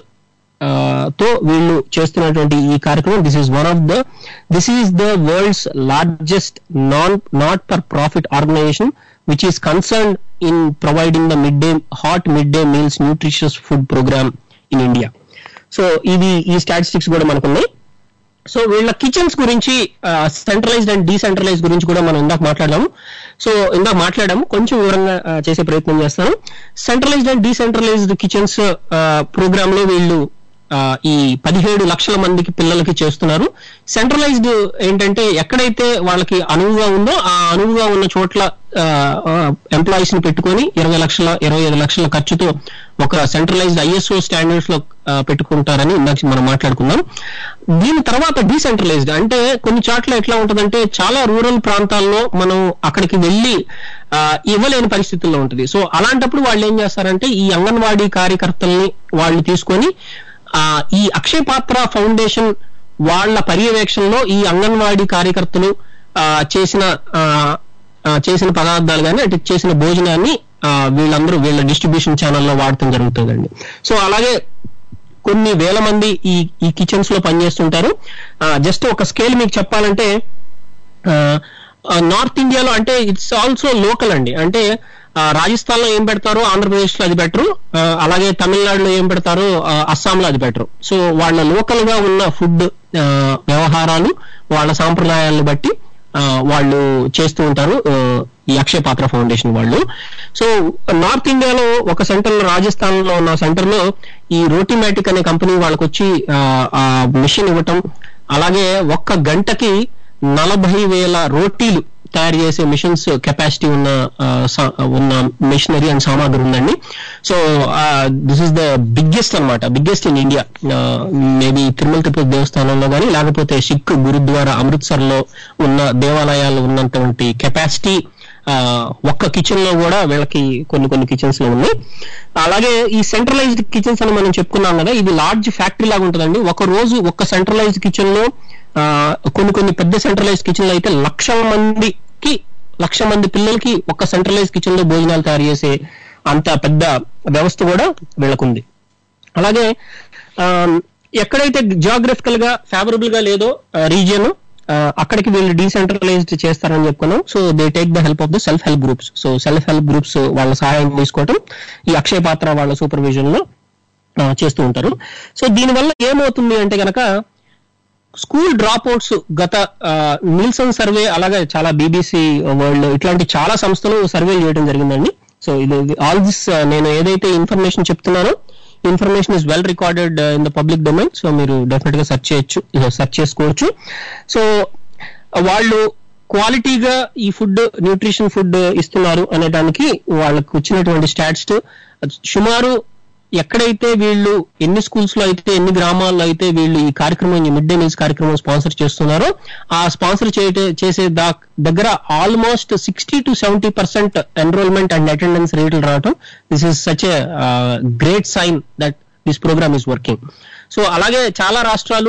తో వీళ్ళు చేస్తున్నటువంటి ఈ కార్యక్రమం this is one of the this is the world's largest non not for profit organisation which is concern in providing the mid day hot mid day meals nutritious food programme in India so ఇది ఈ స్టాటిస్టిక్స్ కూడా మనకున్నాయి సో వీళ్ళ కిచెన్స్ గురించి సెంట్రలైజ్డ్ అండ్ డీసెంట్రలైజ్ గురించి కూడా మనం ఇందాక మాట్లాడాము సో ఇందాక మాట్లాడాము కొంచెం వివరంగా ఆ, చేసే ప్రయత్నం చేస్తాను centralised and decentralised kitchens programme లో వీళ్ళు ఆ, ఈ పదిహేడు లక్షల మందికి పిల్లలకి చేస్తున్నారు సెంట్రలైజ్డ్ ఏంటంటే ఎక్కడైతే వాళ్ళకి అనువుగా ఉందో ఆ అనువుగా ఉన్న చోట్ల ఎంప్లాయీస్ ని పెట్టుకొని ఇరవై లక్షల ఇరవై ఐదు లక్షల ఖర్చుతో ఒక సెంట్రలైజ్డ్ ఐఎస్ఓ స్టాండర్డ్స్ లో ఆ, పెట్టుకుంటారని ఇందాక మనం మాట్లాడుకున్నాం దీని తర్వాత డీసెంట్రలైజ్డ్ అంటే కొన్ని చోట్ల ఎట్లా ఉంటదంటే చాలా రూరల్ ప్రాంతాల్లో మనం అక్కడికి వెళ్ళి ఆ, ఇవ్వలేని పరిస్థితుల్లో ఉంటుంది సో అలాంటప్పుడు వాళ్ళు ఏం చేస్తారంటే ఈ అంగన్వాడీ కార్యకర్తల్ని వాళ్ళు తీసుకొని ఆ, ఈ అక్షయ పాత్ర ఫౌండేషన్ వాళ్ళ పర్యవేక్షణలో ఈ అంగన్వాడీ కార్యకర్తలు ఆ, చేసిన ఆ, ఆ, చేసిన పదార్థాలు కానీ అంటే చేసిన భోజనాన్ని ఆ, వీళ్ళందరూ వీళ్ళ డిస్ట్రిబ్యూషన్ ఛానల్లో వాడటం జరుగుతుందండి సో అలాగే కొన్ని వేల మంది ఈ ఈ కిచెన్స్ లో పనిచేస్తుంటారు జస్ట్ ఒక స్కేల్ మీకు చెప్పాలంటే నార్త్ ఇండియాలో అంటే ఇట్స్ ఆల్సో లోకల్ అండి అంటే రాజస్థాన్ లో ఏం పెడతారో ఆంధ్రప్రదేశ్ లో అది బెటరు అలాగే తమిళనాడులో ఏం పెడతారో ఆ, అస్సాంలో అది బెటరు సో వాళ్ళ లోకల్ గా ఉన్న ఫుడ్ వ్యవహారాలు వాళ్ళ సాంప్రదాయాలను బట్టి ఆ, వాళ్ళు చేస్తూ ఉంటారు ఆ, ఈ అక్షయ పాత్ర ఫౌండేషన్ వాళ్ళు సో నార్త్ ఇండియాలో ఒక సెంటర్ లో రాజస్థాన్ లో ఉన్న సెంటర్ లో ఈ రోటీమాటిక్ అనే కంపెనీ వాళ్ళకి వచ్చి ఆ, ఆ మిషన్ ఇవ్వటం అలాగే ఒక్క గంటకి నలభై వేల రోటీలు తయారు చేసే మిషన్స్ కెపాసిటీ ఉన్న ఆ, సా- ఉన్న మిషనరీ అండ్ సామాగ్రి ఉందండి so this is the biggest అన్నమాట biggest in India maybe Tirumala Tirupati దేవస్థానంలో కానీ లేకపోతే సిక్ గురుద్వారా అమృత్సర్ లో ఉన్న దేవాలయాలు ఉన్నటువంటి కెపాసిటీ ఒక్క కిచెన్ లో కూడా వీళ్ళకి కొన్ని కొన్ని కిచెన్స్ లో ఉన్నాయి అలాగే ఈ సెంట్రలైజ్డ్ కిచెన్స్ అని మనం చెప్పుకున్నాం కదా ఇది లార్జ్ ఫ్యాక్టరీ లాగా ఉంటుందండి ఒక రోజు ఒక్క సెంట్రలైజ్డ్ కిచెన్ లో ఆ, కొన్ని కొన్ని పెద్ద సెంట్రలైజ్డ్ కిచెన్ లో అయితే లక్ష మందికి లక్ష మంది పిల్లలకి ఒక్క సెంట్రలైజ్ కిచెన్ లో భోజనాలు తయారు చేసే అంత పెద్ద వ్యవస్థ కూడా వీళ్ళకుంది అలాగే ఆ, ఎక్కడైతే జియోగ్రఫికల్ గా ఫేవరబుల్ గా లేదో రీజియన్ అక్కడికి వీళ్ళు డీసెంట్రలైజ్డ్ చేస్తారని చెప్పుకున్నాం so they take the help of the self help groups so self help groups వాళ్ళ సహాయం తీసుకోవటం ఈ అక్షయ పాత్ర వాళ్ళ సూపర్విజన్ లో ఆ, చేస్తూ ఉంటారు సో దీనివల్ల ఏమవుతుంది అంటే గనక స్కూల్ డ్రాప్ అవుట్స్ గత నిల్సన్ సర్వే అలాగే చాలా బీబీసీ వరల్డ్ ఇట్లాంటి చాలా సంస్థలు సర్వే చేయడం జరిగిందండి సో ఇది ఆల్ దిస్ నేను ఏదైతే ఇన్ఫర్మేషన్ చెప్తున్నానో information is well recorded in the public domain so మీరు డెఫినెట్ గా సెర్చ్ చేయొచ్చు సెర్చ్ చేసుకోవచ్చు సో వాళ్ళు క్వాలిటీగా ఈ ఫుడ్ న్యూట్రిషన్ ఫుడ్ ఇస్తున్నారు అనే దానికి వాళ్ళకు వచ్చినటువంటి స్టాట్స్ సుమారు ఎక్కడైతే వీళ్ళు ఎన్ని స్కూల్స్ లో అయితే ఎన్ని గ్రామాల్లో అయితే వీళ్ళు ఈ కార్యక్రమం ఈ మిడ్ డే మీల్స్ కార్యక్రమం స్పాన్సర్ చేస్తున్నారో ఆ స్పాన్సర్ చేసే దా దగ్గర almost sixty to seventy percent enrolment and attendance రేట్లు రావటం this is such a great sign that this programme is working so అలాగే చాలా రాష్ట్రాలు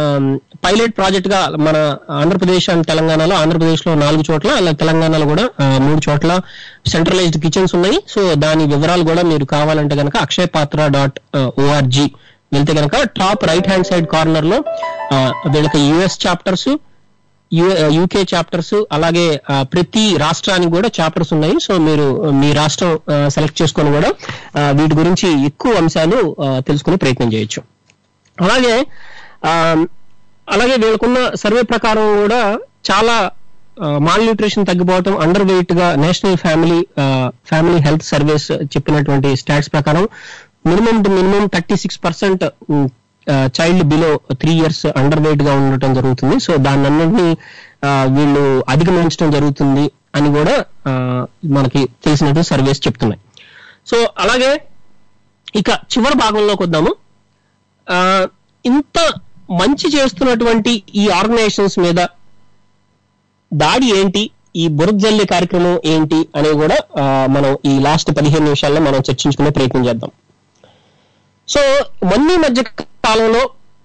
పైలట్ ప్రాజెక్ట్ గా మన ఆంధ్రప్రదేశ్ అండ్ తెలంగాణలో ఆంధ్రప్రదేశ్ లో నాలుగు చోట్ల అలాగే తెలంగాణలో కూడా ఆ, మూడు చోట్ల సెంట్రలైజ్డ్ కిచెన్స్ ఉన్నాయి సో దాని వివరాలు కూడా మీరు కావాలంటే కనుక అక్షయ్ పాత్ర డాట్ ఓఆర్జీ వెళ్తే కనుక top right hand side corner లో ఆ, వీళ్ళకి యుఎస్ చాప్టర్స్ యూకే చాప్టర్స్ అలాగే ఆ, ప్రతి రాష్ట్రానికి కూడా చాప్టర్స్ ఉన్నాయి సో మీరు ఆ, మీ రాష్ట్రం సెలెక్ట్ చేసుకొని కూడా ఆ, వీటి గురించి ఎక్కువ అంశాలు ఆ, తెలుసుకునే ప్రయత్నం చేయొచ్చు అలాగే ఆ, అలాగే వీళ్ళకున్న సర్వే ప్రకారం కూడా చాలా మాల్ న్యూట్రిషన్ తగ్గిపోవటం అండర్ వెయిట్ గా national family family health service చెప్పినటువంటి స్టాట్స్ ప్రకారం minimum to minimum thirty six percent child below three years underweight గా ఉండటం జరుగుతుంది సో దాన్ని అన్నింటినీ ఆ, వీళ్ళు అధిగమించడం జరుగుతుంది అని కూడా ఆ, మనకి తెలిసినట్టు సర్వేస్ చెప్తున్నాయి సో అలాగే ఇక చివరి భాగంలోకి వద్దాము ఆ, ఇంత మంచి చేస్తున్నటువంటి ఈ ఆర్గనైజేషన్స్ మీద దాడి ఏంటి ఈ బురదజల్లి కార్యక్రమం ఏంటి అనేది కూడా ఆ, మనం ఈ లాస్ట్ పదిహేను నిమిషాల్లో మనం చర్చించుకునే ప్రయత్నం చేద్దాం సో మొన్న ఈ మధ్య కాలంలో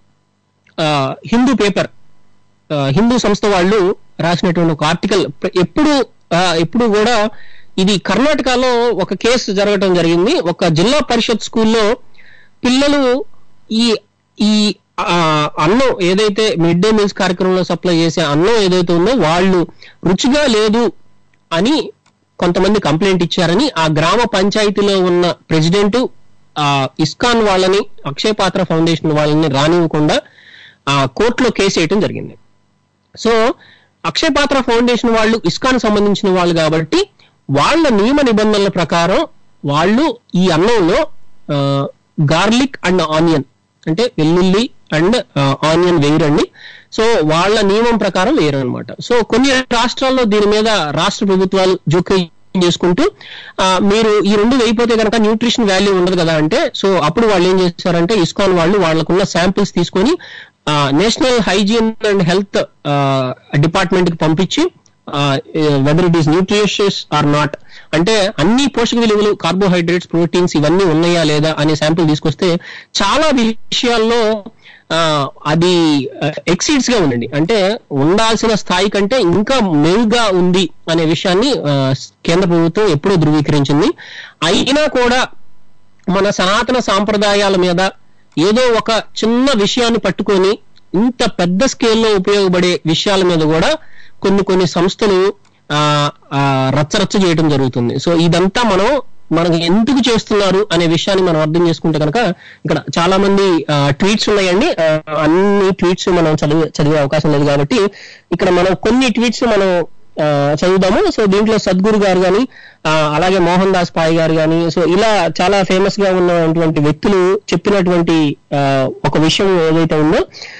ఆ, హిందూ పేపర్ ఆ, హిందూ సంస్థ వాళ్ళు రాసినటువంటి ఒక ఆర్టికల్ ఎప్పుడు ఆ, ఎప్పుడు కూడా ఇది కర్ణాటకలో ఒక కేసు జరగడం జరిగింది ఒక జిల్లా పరిషత్ స్కూల్లో పిల్లలు ఈ ఈ ఆ, అన్నం ఏదైతే మిడ్ డే మీల్స్ కార్యక్రమంలో సప్లై చేసే అన్నం ఏదైతే ఉందో వాళ్ళు రుచిగా లేదు అని కొంతమంది కంప్లైంట్ ఇచ్చారని ఆ గ్రామ పంచాయతీలో ఉన్న ప్రెసిడెంట్ ఆ ఇస్కాన్ వాళ్ళని అక్షయ పాత్ర ఫౌండేషన్ వాళ్ళని రానివ్వకుండా ఆ కోర్టులో కేసు వేయటం జరిగింది సో అక్షయ పాత్ర ఫౌండేషన్ వాళ్ళు ఇస్కాన్ సంబంధించిన వాళ్ళు కాబట్టి వాళ్ళ నియమ నిబంధనల ప్రకారం వాళ్ళు ఈ అన్నంలో గార్లిక్ అండ్ ఆనియన్ అంటే వెల్లుల్లి అండ్ ఆనియన్ వేయరండి సో వాళ్ళ నియమం ప్రకారం వేయరు అనమాట సో కొన్ని రాష్ట్రాల్లో దీని మీద రాష్ట్ర ప్రభుత్వాలు జోక్యం చేసుకుంటూ ఆ, మీరు ఈ రెండు వేయిపోతే కనుక న్యూట్రిషన్ వాల్యూ ఉండదు కదా అంటే సో అప్పుడు వాళ్ళు ఏం చేశారంటే ఇస్కాన్ వాళ్ళు వాళ్ళకున్న శాంపిల్స్ తీసుకొని national hygiene and health department కి పంపించి whether it is nutritious or not అంటే అన్ని పోషక విలువలు కార్బోహైడ్రేట్స్ ప్రోటీన్స్ ఇవన్నీ ఉన్నాయా లేదా అనే శాంపిల్ తీసుకొస్తే చాలా విషయాల్లో ఆ, అది ఎక్సీడ్స్ గా ఉండండి అంటే ఉండాల్సిన స్థాయి కంటే ఇంకా మెరుగ్గా ఉంది అనే విషయాన్ని ఆ, కేంద్ర ప్రభుత్వం ఎప్పుడూ ధృవీకరించింది అయినా కూడా మన సనాతన సాంప్రదాయాల మీద ఏదో ఒక చిన్న విషయాన్ని పట్టుకొని ఇంత పెద్ద స్కేల్లో ఉపయోగపడే విషయాల మీద కూడా కొన్ని కొన్ని సంస్థలు ఆ, ఆ, రచ్చరచ్చ చేయడం జరుగుతుంది సో ఇదంతా మనం మనకి ఎందుకు చేస్తున్నారు అనే విషయాన్ని మనం అర్థం చేసుకుంటే కనుక ఇక్కడ చాలా మంది ట్వీట్స్ ఉన్నాయండి ఆ, అన్ని ట్వీట్స్ మనం చదివే చదివే అవకాశం లేదు కాబట్టి ఇక్కడ మనం కొన్ని ట్వీట్స్ మనం ఆ, చదువుదాము సో దీంట్లో సద్గురు గారు కానీ అలాగే మోహన్ దాస్ పాయ్ గారు కానీ సో ఇలా చాలా ఫేమస్ గా ఉన్నటువంటి వ్యక్తులు చెప్పినటువంటి ఆ, ఒక విషయం ఏదైతే ఉందో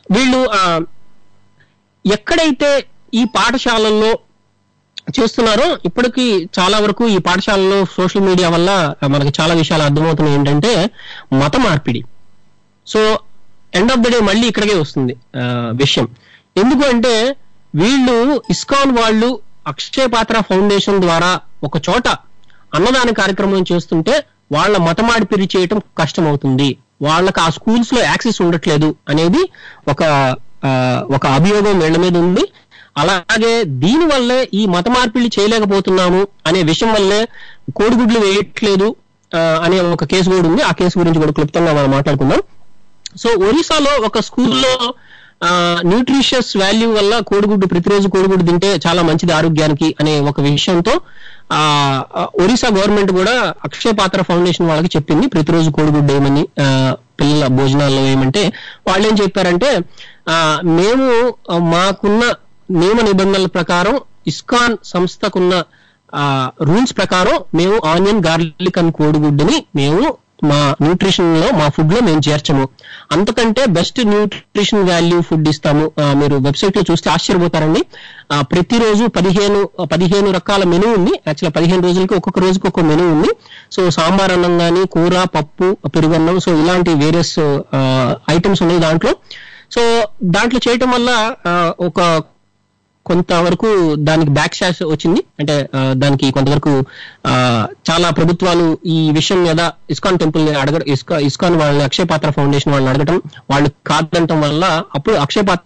వీళ్ళు ఆ, ఎక్కడైతే ఈ పాఠశాలల్లో చేస్తున్నారో ఇప్పటికీ చాలా వరకు ఈ పాఠశాలలో సోషల్ మీడియా వల్ల మనకి చాలా విషయాలు అర్థమవుతున్నాయి ఏంటంటే మత మార్పిడి so end of the day మళ్ళీ ఇక్కడికే వస్తుంది ఆ, విషయం ఎందుకు అంటే వీళ్ళు ఇస్కాన్ వాళ్ళు అక్షయ పాత్ర ఫౌండేషన్ ద్వారా ఒక చోట అన్నదాన కార్యక్రమం చేస్తుంటే వాళ్ళ మత మార్పిడి చేయటం కష్టం అవుతుంది వాళ్ళకి ఆ స్కూల్స్ లో యాక్సెస్ ఉండట్లేదు అనేది ఒక ఆ, ఒక అభియోగం వీళ్ళ మీద ఉంది అలాగే దీని వల్లే ఈ మత మార్పిడి చేయలేకపోతున్నాము అనే విషయం వల్లే కోడిగుడ్లు వేయట్లేదు ఆ, అనే ఒక కేసు కూడా ఉంది ఆ కేసు గురించి కూడా క్లుప్తంగా మనం మాట్లాడుకుందాం సో ఒరిస్సాలో ఒక స్కూల్లో న్యూట్రిషియస్ వాల్యూ వల్ల కోడిగుడ్డు ప్రతిరోజు కోడిగుడ్డు తింటే చాలా మంచిది ఆరోగ్యానికి అనే ఒక విషయంతో ఆ ఆ, ఒరిస్సా గవర్నమెంట్ కూడా అక్షయ పాత్ర ఫౌండేషన్ వాళ్ళకి చెప్పింది ప్రతిరోజు కోడిగుడ్డు ఏమని ఆ, పిల్లల భోజనాల్లో ఏమంటే వాళ్ళు ఏం చెప్పారంటే ఆ, మేము ఆ, మాకున్న నియమ నిబంధనల ప్రకారం ఇస్కాన్ సంస్థకున్న రూల్స్ ప్రకారం మేము ఆనియన్ గార్లిక్ అండ్ కోడిగుడ్డుని మేము మా న్యూట్రిషన్ లో మా ఫుడ్ లో మేము చేర్చము అంతకంటే బెస్ట్ న్యూట్రిషన్ వాల్యూ ఫుడ్ ఇస్తాము ఆ, మీరు వెబ్సైట్ లో చూస్తే ఆశ్చర్యపోతారండి ఆ, ప్రతిరోజు పదిహేను పదిహేను రకాల మెనూ ఉంది యాక్చువల్ పదిహేను రోజులకి ఒక్కొక్క రోజుకి ఒక్కొక్క మెనూ ఉంది సో సాంబార్ అన్నం కానీ కూర పప్పు పెరుగన్నం సో ఇలాంటి వేరియస్ ఐటమ్స్ ఉన్నాయి దాంట్లో సో దాంట్లో చేయటం వల్ల ఆ, ఒక కొంతవరకు దానికి బ్యాక్ షాష్ వచ్చింది అంటే ఆ, దానికి కొంతవరకు ఆ, చాలా ప్రభుత్వాలు ఈ విషయం మీద ఇస్కాన్ టెంపుల్ ని అడగ ఇస్కా ఇస్కాన్ వాళ్ళని అక్షయ పాత్ర ఫౌండేషన్ వాళ్ళని అడగటం వాళ్ళు కాదంటం వల్ల అప్పుడు అక్షయ పాత్ర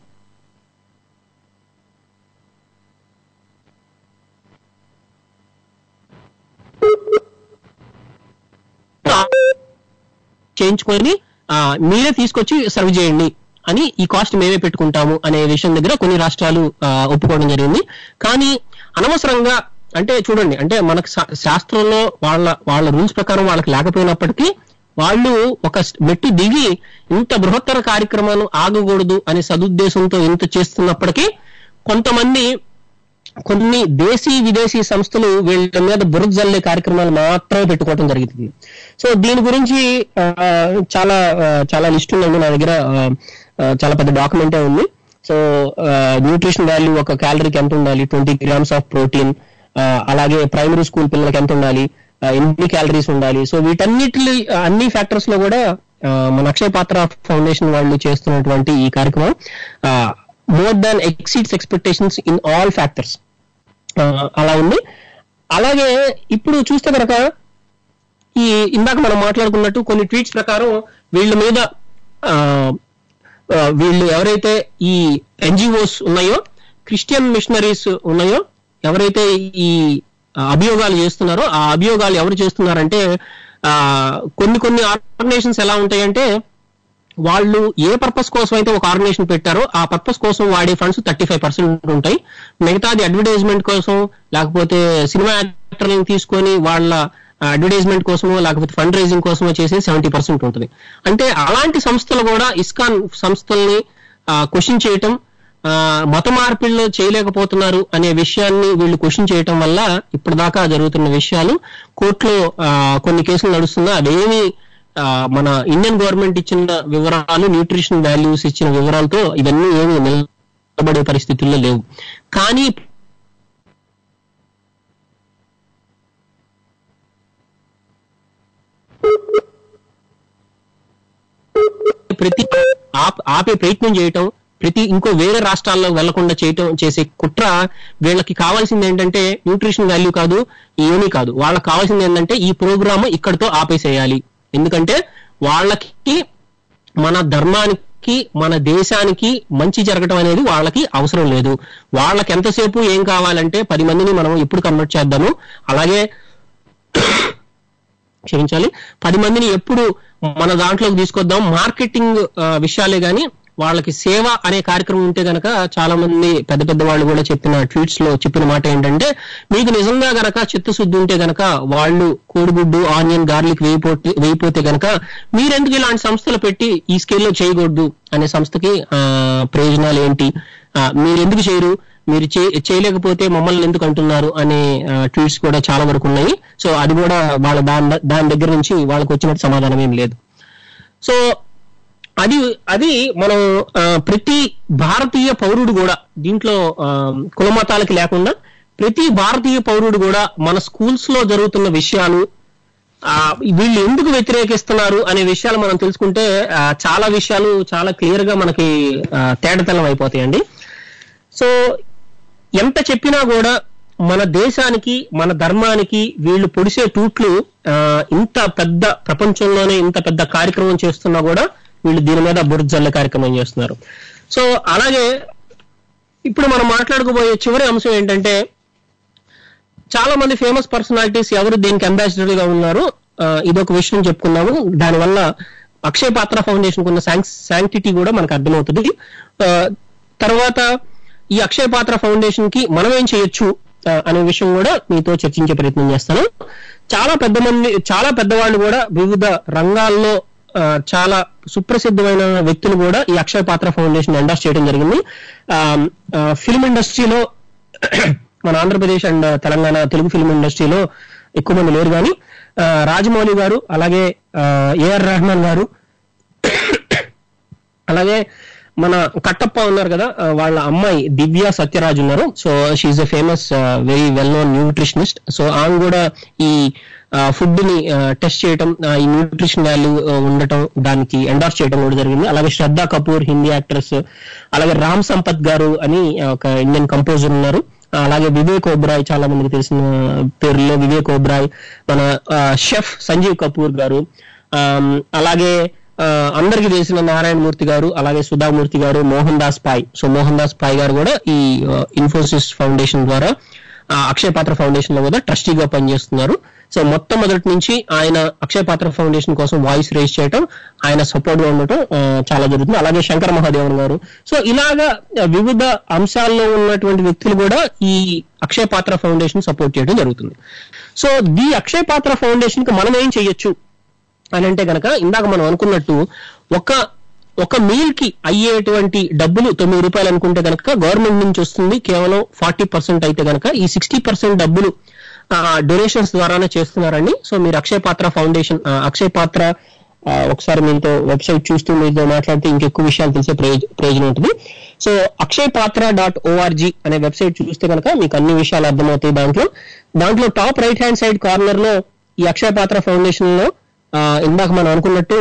చేయించుకొని ఆ, మీరే తీసుకొచ్చి సర్వ్ చేయండి అని ఈ కాస్ట్ మేమే పెట్టుకుంటాము అనే విషయం దగ్గర కొన్ని రాష్ట్రాలు ఆ, ఒప్పుకోవడం జరిగింది కానీ అనవసరంగా అంటే చూడండి అంటే మనకు శా- శాస్త్రంలో వాళ్ళ వాళ్ళ రూల్స్ ప్రకారం వాళ్ళకి లేకపోయినప్పటికీ వాళ్ళు ఒక స్- మెట్టు దిగి ఇంత బృహత్తర కార్యక్రమాలు ఆగకూడదు అనే సదుద్దేశంతో ఇంత చేస్తున్నప్పటికీ కొంతమంది కొన్ని దేశీ విదేశీ సంస్థలు వీళ్ళ మీద బురద జల్లే కార్యక్రమాలు మాత్రమే పెట్టుకోవడం జరుగుతుంది సో దీని గురించి ఆ, చాలా ఆ, చాలా లిస్ట్ ఉందండి నా దగ్గర ఆ, ఆ, చాలా పెద్ద డాక్యుమెంటే ఉంది సో న్యూట్రిషన్ వాల్యూ ఒక క్యాలరీకి ఎంత ఉండాలి ట్వంటీ గ్రామ్స్ ఆఫ్ ప్రోటీన్ అలాగే ప్రైమరీ స్కూల్ పిల్లలకి ఎంత ఉండాలి ఆ, ఎన్ని క్యాలరీస్ ఉండాలి సో వీటన్నిటి అన్ని ఫ్యాక్టర్స్ లో కూడా ఆ, మన అక్షయ పాత్ర ఫౌండేషన్ వాళ్ళు చేస్తున్నటువంటి ఈ కార్యక్రమం more than exceeds expectations in all factors అలా ఉంది అలాగే ఇప్పుడు చూస్తే కనుక ఈ ఇందాక మనం మాట్లాడుకున్నట్టు కొన్ని ట్వీట్స్ ప్రకారం వీళ్ళ మీద ఆ, ఆ, వీళ్ళు ఎవరైతే ఈ ఎన్జిఓస్ ఉన్నాయో క్రిస్టియన్ మిషనరీస్ ఉన్నాయో ఎవరైతే ఈ ఆ, అభియోగాలు చేస్తున్నారో ఆ అభియోగాలు ఎవరు చేస్తున్నారంటే ఆ, కొన్ని కొన్ని ఆర్గనైజేషన్స్ ఎలా ఉంటాయంటే వాళ్ళు ఏ పర్పస్ కోసం అయితే ఒక ఆర్గనైజేషన్ పెట్టారో ఆ పర్పస్ కోసం వాడే ఫండ్స్ థర్టీ ఫైవ్ పర్సెంట్ ఉంటాయి మిగతాది అడ్వర్టైజ్మెంట్ కోసం లేకపోతే సినిమా యాక్టర్లను తీసుకొని వాళ్ళ అడ్వర్టైజ్మెంట్ కోసమో లేకపోతే ఫండ్ రైజింగ్ కోసమో చేసే సెవెంటీ పర్సెంట్ ఉంటుంది అంటే అలాంటి సంస్థలు కూడా ఇస్కాన్ సంస్థల్ని క్వశ్చన్ చేయటం ఆ, మత మార్పిళ్ళు చేయలేకపోతున్నారు అనే విషయాన్ని వీళ్ళు క్వశ్చన్ చేయటం వల్ల ఇప్పటిదాకా జరుగుతున్న విషయాలు కోర్టులో ఆ, కొన్ని కేసులు నడుస్తున్నా అవేమి ఆ, మన ఇండియన్ గవర్నమెంట్ ఇచ్చిన వివరాలు న్యూట్రిషన్ వాల్యూస్ ఇచ్చిన వివరాలతో ఇవన్నీ ఏమి నిలబడే పరిస్థితుల్లో లేవు కానీ ప్రతి ఆప్- ఆపే ప్రయత్నం చేయటం ప్రతి ఇంకో వేరే రాష్ట్రాల్లో వెళ్లకుండా చేయటం చేసే కుట్ర వీళ్ళకి కావాల్సింది ఏంటంటే న్యూట్రిషన్ వాల్యూ కాదు ఏమీ కాదు వాళ్ళకి కావాల్సింది ఏంటంటే ఈ ప్రోగ్రామ్ ఇక్కడితో ఆపేసేయాలి ఎందుకంటే వాళ్ళకి మన ధర్మానికి మన దేశానికి మంచి జరగటం అనేది వాళ్ళకి అవసరం లేదు వాళ్ళకి ఎంతసేపు ఏం కావాలంటే పది మందిని మనం ఎప్పుడు కన్వర్ట్ చేద్దాము అలాగే క్షమించాలి పది మందిని ఎప్పుడు మన దాంట్లోకి తీసుకొద్దాం మార్కెటింగ్ ఆ, విషయాలే గాని వాళ్ళకి సేవ అనే కార్యక్రమం ఉంటే గనక చాలా మంది పెద్ద పెద్ద వాళ్ళు కూడా చెప్పిన ట్వీట్స్ లో చెప్పిన మాట ఏంటంటే మీకు నిజంగా గనక చిత్తశుద్ధి ఉంటే గనక వాళ్ళు కోడిగుడ్డు ఆనియన్ గార్లిక్ వేయిపోతే వేయిపోతే గనక మీరెందుకు ఇలాంటి సంస్థలు పెట్టి ఈ స్కేల్లో చేయకూడదు అనే సంస్థకి ఆ, ప్రయోజనాలు ఏంటి ఆ, మీరెందుకు చేయరు మీరు చే- చేయలేకపోతే మమ్మల్ని ఎందుకు అంటున్నారు అనే ట్వీట్స్ కూడా చాలా వరకు ఉన్నాయి సో అది కూడా వాళ్ళ దాని దాని దగ్గర నుంచి వాళ్ళకి వచ్చినట్టు సమాధానం ఏం లేదు సో అది అది మనం ఆ, ప్రతి భారతీయ పౌరుడు కూడా దీంట్లో ఆ, కులమతాలకి లేకుండా ప్రతి భారతీయ పౌరుడు కూడా మన స్కూల్స్ లో జరుగుతున్న విషయాలు ఆ, వీళ్ళు ఎందుకు వ్యతిరేకిస్తున్నారు అనే విషయాలు మనం తెలుసుకుంటే ఆ, చాలా విషయాలు చాలా క్లియర్ గా మనకి ఆ, తేటతెల్లం అయిపోతాయండి సో ఎంత చెప్పినా కూడా మన దేశానికి మన ధర్మానికి వీళ్ళు పొడిసే టూట్లు ఆ, ఇంత పెద్ద ప్రపంచంలోనే ఇంత పెద్ద కార్యక్రమం చేస్తున్నా కూడా వీళ్ళు దీని మీద బుర్జల్ల కార్యక్రమం చేస్తున్నారు సో అలాగే ఇప్పుడు మనం మాట్లాడుకోబోయే చివరి అంశం ఏంటంటే చాలా మంది ఫేమస్ పర్సనాలిటీస్ ఎవరు దీనికి అంబాసిడర్ గా ఉన్నారు ఆ, ఇదొక విషయం చెప్పుకున్నాము దానివల్ల అక్షయ పాత్ర ఫౌండేషన్ ఉన్న శాంక్టిటీ కూడా మనకు అర్థమవుతుంది ఆ, తర్వాత ఈ అక్షయ పాత్ర ఫౌండేషన్ కి మనం ఏం చేయొచ్చు ఆ, అనే విషయం కూడా మీతో చర్చించే ప్రయత్నం చేస్తాను చాలా పెద్ద మంది చాలా పెద్దవాళ్ళు కూడా వివిధ రంగాల్లో ఆ, చాలా సుప్రసిద్ధమైన వ్యక్తులు కూడా ఈ అక్షయ పాత్ర ఫౌండేషన్ ఎండాస్ చేయడం జరిగింది ఫిల్మ్ ఇండస్ట్రీలో మన ఆంధ్రప్రదేశ్ అండ్ తెలంగాణ తెలుగు ఫిల్మ్ ఇండస్ట్రీలో ఎక్కువ మంది లేరు కానీ ఆ, రాజమౌళి గారు అలాగే ఏఆర్ రెహమాన్ గారు అలాగే మన కట్టప్ప ఉన్నారు కదా ఆ, వాళ్ళ అమ్మాయి దివ్య సత్యరాజ్ ఉన్నారు so she's a famous very well known nutritionist so ఆమె కూడా ఈ ఫుడ్ ని టెస్ట్ చేయటం ఆ, ఈ న్యూట్రిషన్ వాల్యూ ఉండటం దానికి ఎండార్స్ చేయడం కూడా జరిగింది అలాగే శ్రద్ధా కపూర్ హిందీ యాక్ట్రెస్ అలాగే రామ్ సంపత్ గారు అని ఒక ఇండియన్ కంపోజర్ ఉన్నారు ఆ, అలాగే వివేక్ ఓబ్రాయ్ చాలా మందికి తెలిసిన పేర్లో వివేక్ ఓబ్రాయ్ మన షెఫ్ సంజీవ్ కపూర్ గారు ఆమ్, అలాగే ఆ, అందరికీ తెలిసిన నారాయణ మూర్తి గారు అలాగే సుధామూర్తి గారు Mohandas Pai so Mohandas Pai గారు కూడా ఈ ఆ, ఇన్ఫోసిస్ ఫౌండేషన్ ద్వారా ఆ, అక్షయ పాత్ర ఫౌండేషన్ లో కూడా ట్రస్టీగా పనిచేస్తున్నారు సో మొత్తం మొదటి నుంచి ఆయన అక్షయ పాత్ర ఫౌండేషన్ కోసం వాయిస్ రేజ్ చేయటం ఆయన సపోర్ట్ గా ఉండటం ఆ, చాలా జరుగుతుంది అలాగే శంకర మహాదేవన్ గారు సో ఇలాగా ఆ, వివిధ అంశాల్లో ఉన్నటువంటి వ్యక్తులు కూడా ఈ అక్షయ పాత్ర ఫౌండేషన్ సపోర్ట్ చేయడం జరుగుతుంది so the Akshaya Patra foundation కి మనం ఏం చేయొచ్చు అని అంటే గనక ఇందాక మనం అనుకున్నట్టు ఒక ఒక మీల్ కి అయ్యేటువంటి డబ్బులు తొమ్మిది రూపాయలు అనుకుంటే గనక గవర్నమెంట్ నుంచి వస్తుంది కేవలం ఫార్టీ పర్సెంట్ అయితే గనక ఈ సిక్స్టీ పర్సెంట్ డబ్బులు డొనేషన్స్ ద్వారానే చేస్తున్నారండి సో మీరు అక్షయ పాత్ర ఫౌండేషన్ ఆ, అక్షయ పాత్ర ఆ, ఒకసారి మీతో వెబ్సైట్ చూస్తూ మీతో మాట్లాడితే ఇంకెక్కువ విషయాలు తెలిసే ప్రయోజ- ప్రయోజనం ఉంటుంది సో అక్షయ్ పాత్ర డాట్ ఓఆర్జీ అనే వెబ్సైట్ చూస్తే కనుక మీకు అన్ని విషయాలు అర్థమవుతాయి దాంట్లో దాంట్లో top right hand side corner లో ఈ అక్షయ పాత్ర ఫౌండేషన్ లో ఆ, ఇందాక మనం అనుకున్నట్టు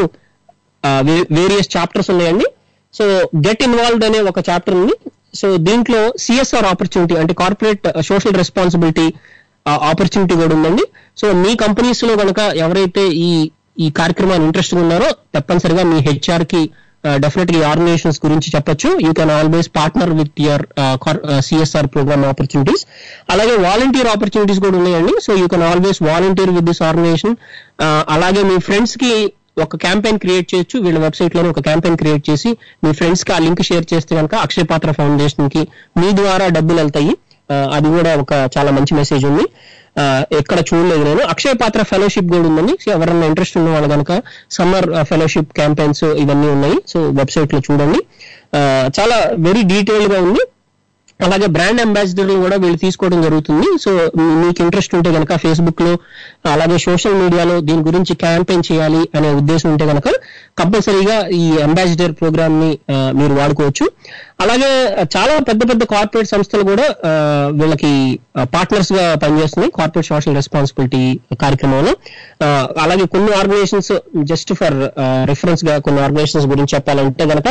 వేరియస్ చాప్టర్స్ ఉన్నాయండి సో గెట్ ఇన్వాల్వ్డ్ అనే ఒక చాప్టర్ ఉంది సో దీంట్లో సిఎస్ఆర్ ఆపర్చునిటీ అంటే కార్పొరేట్ సోషల్ రెస్పాన్సిబిలిటీ ఆపర్చునిటీ కూడా ఉందండి సో మీ కంపెనీస్ లో కనుక ఎవరైతే ఈ ఈ కార్యక్రమాన్ని ఇంట్రెస్ట్ ఉన్నారో తప్పనిసరిగా మీ హెచ్ఆర్ కి డెఫినెట్ గా ఆర్గనైజేషన్స్ గురించి చెప్పొచ్చు you can always partner with your CSR programme opportunities అలాగే వాలంటీర్ ఆపర్చునిటీస్ కూడా ఉన్నాయండి so you can always volunteer with this organisation అలాగే మీ ఫ్రెండ్స్ కి ఒక క్యాంపెయిన్ క్రియేట్ చేయొచ్చు వీళ్ళ వెబ్సైట్ లోనే ఒక క్యాంపెయిన్ క్రియేట్ చేసి మీ ఫ్రెండ్స్ కి ఆ లింక్ షేర్ చేస్తే కనుక అక్షయ పాత్ర ఫౌండేషన్ కి మీ ద్వారా డబ్బులు వెళ్తాయి ఆ, అది కూడా ఒక చాలా మంచి మెసేజ్ ఉంది ఆ, ఎక్కడ చూడలేదు నేను అక్షయ పాత్ర ఫెలోషిప్ కూడా ఉందండి సో ఎవరైనా ఇంట్రెస్ట్ ఉన్న వాళ్ళు కనుక సమ్మర్ ఫెలోషిప్ క్యాంపెయిన్స్ ఇవన్నీ ఉన్నాయి సో వెబ్సైట్ లో చూడండి ఆ, చాలా వెరీ డీటెయిల్ గా ఉంది అలాగే బ్రాండ్ అంబాసిడర్ కూడా వీళ్ళు తీసుకోవడం జరుగుతుంది సో మీ- మీకు ఇంట్రెస్ట్ ఉంటే కనుక ఫేస్బుక్ లో అలాగే సోషల్ మీడియాలో దీని గురించి క్యాంపెయిన్ చేయాలి అనే ఉద్దేశం ఉంటే కనుక కంపల్సరీగా ఈ అంబాసిడర్ ప్రోగ్రామ్ ని ఆ, మీరు వాడుకోవచ్చు అలాగే చాలా పెద్ద పెద్ద కార్పొరేట్ సంస్థలు కూడా ఆ, వీళ్ళకి పార్ట్నర్స్ గా పనిచేస్తున్నాయి కార్పొరేట్ సోషల్ రెస్పాన్సిబిలిటీ కార్యక్రమంలో ఆ, అలాగే కొన్ని ఆర్గనైజేషన్స్ జస్ట్ ఫర్ రిఫరెన్స్ గా కొన్ని ఆర్గనైజేషన్స్ గురించి చెప్పాలంటే కనుక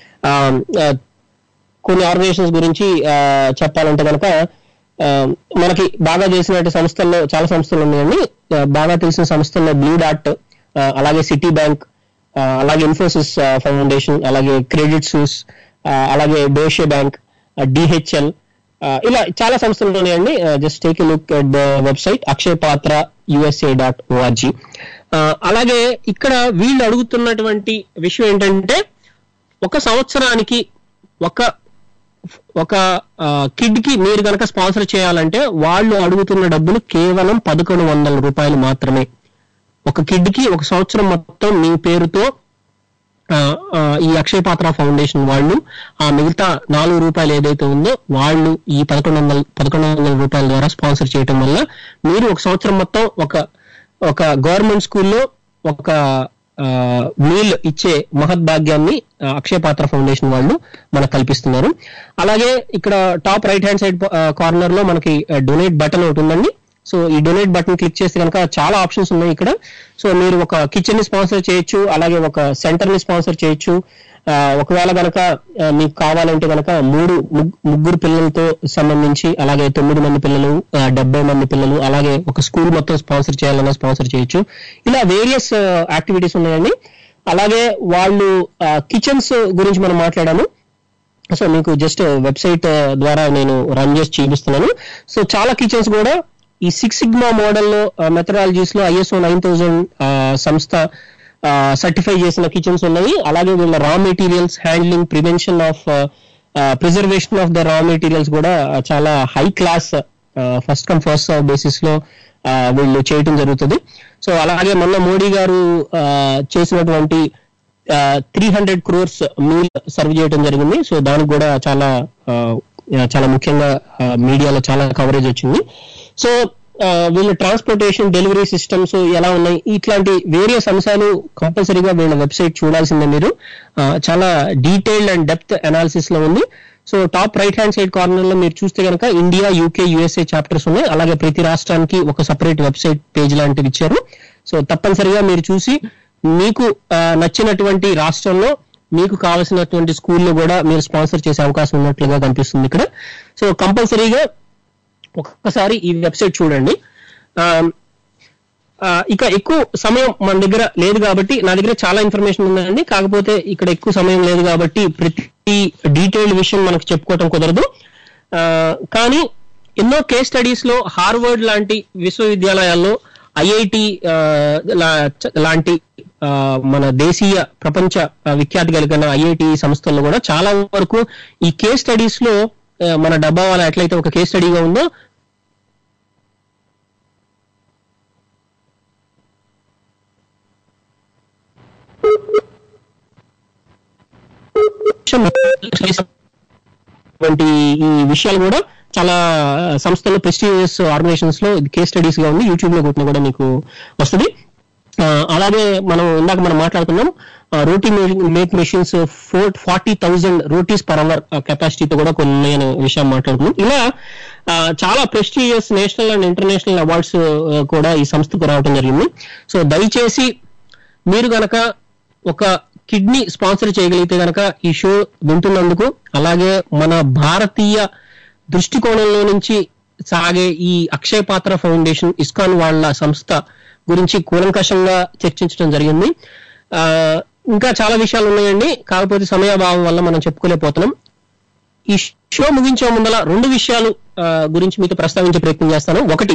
కొన్ని ఆర్గనైజేషన్స్ గురించి ఆ, చెప్పాలంటే కనుక ఆ, మనకి బాగా చేసినట్టు సంస్థల్లో చాలా సంస్థలు ఉన్నాయండి ఆ, బాగా తెలిసిన సంస్థల్లో బ్లూ డాట్ ఆ, అలాగే సిటీ బ్యాంక్ ఆ, అలాగే ఇన్ఫోసిస్ ఆ, ఫౌండేషన్ అలాగే క్రెడిట్ సూస్ ఆ, అలాగే డోషే బ్యాంక్ డిహెచ్ఎల్ ఇలా చాలా సంస్థలు ఉన్నాయండి just take look at the website Akshay Patra USA dot ORG అలాగే ఇక్కడ వీళ్ళు అడుగుతున్నటువంటి విషయం ఏంటంటే ఒక సంవత్సరానికి ఒక ఒక కిడ్ కి మీరు కనుక స్పాన్సర్ చేయాలంటే వాళ్ళు అడుగుతున్న డబ్బులు కేవలం పదకొండు వందల రూపాయలు మాత్రమే ఒక కిడ్ కి ఒక సంవత్సరం మొత్తం మీ పేరుతో ఆ, ఆ, ఈ అక్షయ పాత్ర ఫౌండేషన్ వాళ్ళు ఆ మిగతా నాలుగు రూపాయలు ఏదైతే ఉందో వాళ్ళు ఈ పదకొండు వందల పదకొండు వందల రూపాయల ద్వారా స్పాన్సర్ చేయటం వల్ల మీరు ఒక సంవత్సరం మొత్తం ఒక ఒక గవర్నమెంట్ స్కూల్లో ఒక మీల్ ఇచ్చే మహద్భాగ్యాన్ని ఆ, అక్షయ పాత్ర ఫౌండేషన్ వాళ్ళు మనకు కల్పిస్తున్నారు అలాగే ఇక్కడ top right hand side corner లో మనకి డొనేట్ బటన్ ఒకటి ఉందండి సో ఈ డొనేట్ బటన్ క్లిక్ చేస్తే కనుక చాలా ఆప్షన్స్ ఉన్నాయి ఇక్కడ సో మీరు ఒక కిచెన్ ని స్పాన్సర్ చేయొచ్చు అలాగే ఒక సెంటర్ ని స్పాన్సర్ చేయొచ్చు ఆ, ఒకవేళ గనక ఆ, మీకు కావాలంటే గనక మూడు ముగ్- ముగ్గురు పిల్లలతో సంబంధించి అలాగే తొమ్మిది మంది పిల్లలు ఆ, డెబ్బై మంది పిల్లలు అలాగే ఒక స్కూల్ మొత్తం స్పాన్సర్ చేయాలన్నా స్పాన్సర్ చేయొచ్చు ఇలా వేరియస్ యాక్టివిటీస్ ఉన్నాయండి అలాగే వాళ్ళు కిచెన్స్ గురించి మనం మాట్లాడాము సో మీకు జస్ట్ వెబ్సైట్ ద్వారా నేను రన్ చేసి చూపిస్తున్నాను సో చాలా కిచెన్స్ కూడా ఈ సిక్స్ సిగ్మా మోడల్లో మెథడాలజీస్ లో ఐఎస్ఓ నైన్ థౌజండ్ సంస్థ సర్టిఫై చేసిన కిచెన్స్ ఉన్నాయి అలాగే వీళ్ళ raw materials handling prevention of preservation of the raw materials కూడా ఆ, చాలా high class first come first basis లో ఆ, వీళ్ళు చేయటం జరుగుతుంది సో అలాగే మొన్న మోడీ గారు ఆ, చేసినటువంటి three hundred crores meal serve చేయడం జరిగింది సో దానికి కూడా చాలా ఆ, చాలా ముఖ్యంగా మీడియాలో చాలా కవరేజ్ వచ్చింది సో ఆ, వీళ్ళ ట్రాన్స్పోర్టేషన్ డెలివరీ సిస్టమ్స్ ఎలా ఉన్నాయి ఇట్లాంటి వేరియస్ అంశాలు కంపల్సరీగా వీళ్ళ వెబ్సైట్ చూడాల్సిందే మీరు ఆ, చాలా డీటెయిల్డ్ అండ్ డెప్త్ అనాలిసిస్ లో ఉంది so top right hand side corner లో మీరు చూస్తే కనుక ఇండియా యూకే యుఎస్ఏ చాప్టర్స్ ఉన్నాయి అలాగే ప్రతి రాష్ట్రానికి ఒక సపరేట్ వెబ్సైట్ పేజ్ లాంటిది ఇచ్చారు సో తప్పనిసరిగా మీరు చూసి మీకు ఆ, నచ్చినటువంటి రాష్ట్రంలో మీకు కావాల్సినటువంటి స్కూల్లో కూడా మీరు స్పాన్సర్ చేసే అవకాశం ఉన్నట్లుగా కనిపిస్తుంది ఇక్కడ సో కంపల్సరీగా ఒక్కసారి ఈ వెబ్సైట్ చూడండి ఆ, ఆ, ఇక ఎక్కువ సమయం మన దగ్గర లేదు కాబట్టి నా దగ్గర చాలా ఇన్ఫర్మేషన్ ఉందండి కాకపోతే ఇక్కడ ఎక్కువ సమయం లేదు కాబట్టి ప్రతి డీటెయిల్డ్ విషయం మనకు చెప్పుకోవటం కుదరదు ఆ, కానీ ఎన్నో కేస్ స్టడీస్ లో హార్వర్డ్ లాంటి విశ్వవిద్యాలయాల్లో ఐఐటి లాంటి ఆ, మన దేశీయ ప్రపంచ ఆ, విఖ్యాతి కలిగిన ఐఐటి సంస్థల్లో కూడా చాలా వరకు ఈ కేస్ స్టడీస్ లో ఆ, మన డబ్బా వాళ్ళ ఎట్లయితే ఒక కేస్ స్టడీగా ఉందో వంటి ఈ విషయాలు కూడా చాలా సంస్థలు ప్రెస్టీజియస్ ఆర్గనైజేషన్స్ లో కేస్ స్టడీస్ గా ఉంది యూట్యూబ్ లో కొట్టిన కూడా మీకు వస్తుంది ఆ, అలాగే మనం ఇందాక మనం మాట్లాడుకున్నాం roti make machines four forty thousand rotis per hour కెపాసిటీతో కూడా కొన్ని ఉన్నాయనే విషయం మాట్లాడుకున్నాం ఇలా ఆ, చాలా prestigious national and international awards కూడా ఈ సంస్థకు రావడం జరిగింది సో దయచేసి మీరు గనక ఒక కిడ్నీ స్పాన్సర్ చేయగలిగితే గనక ఈ షో వింటున్నందుకు అలాగే మన భారతీయ దృష్టికోణంలో నుంచి సాగే ఈ అక్షయ పాత్ర ఫౌండేషన్ ఇస్కాన్ వాళ్ళ సంస్థ గురించి కూలంకషంగా చర్చించడం జరిగింది ఆ, ఇంకా చాలా విషయాలు ఉన్నాయండి కాకపోతే సమయాభావం వల్ల మనం చెప్పుకోలేకపోతున్నాం ఈ షో ముగించే ముందల రెండు విషయాలు ఆ, గురించి మీతో ప్రస్తావించే ప్రయత్నం చేస్తాను ఒకటి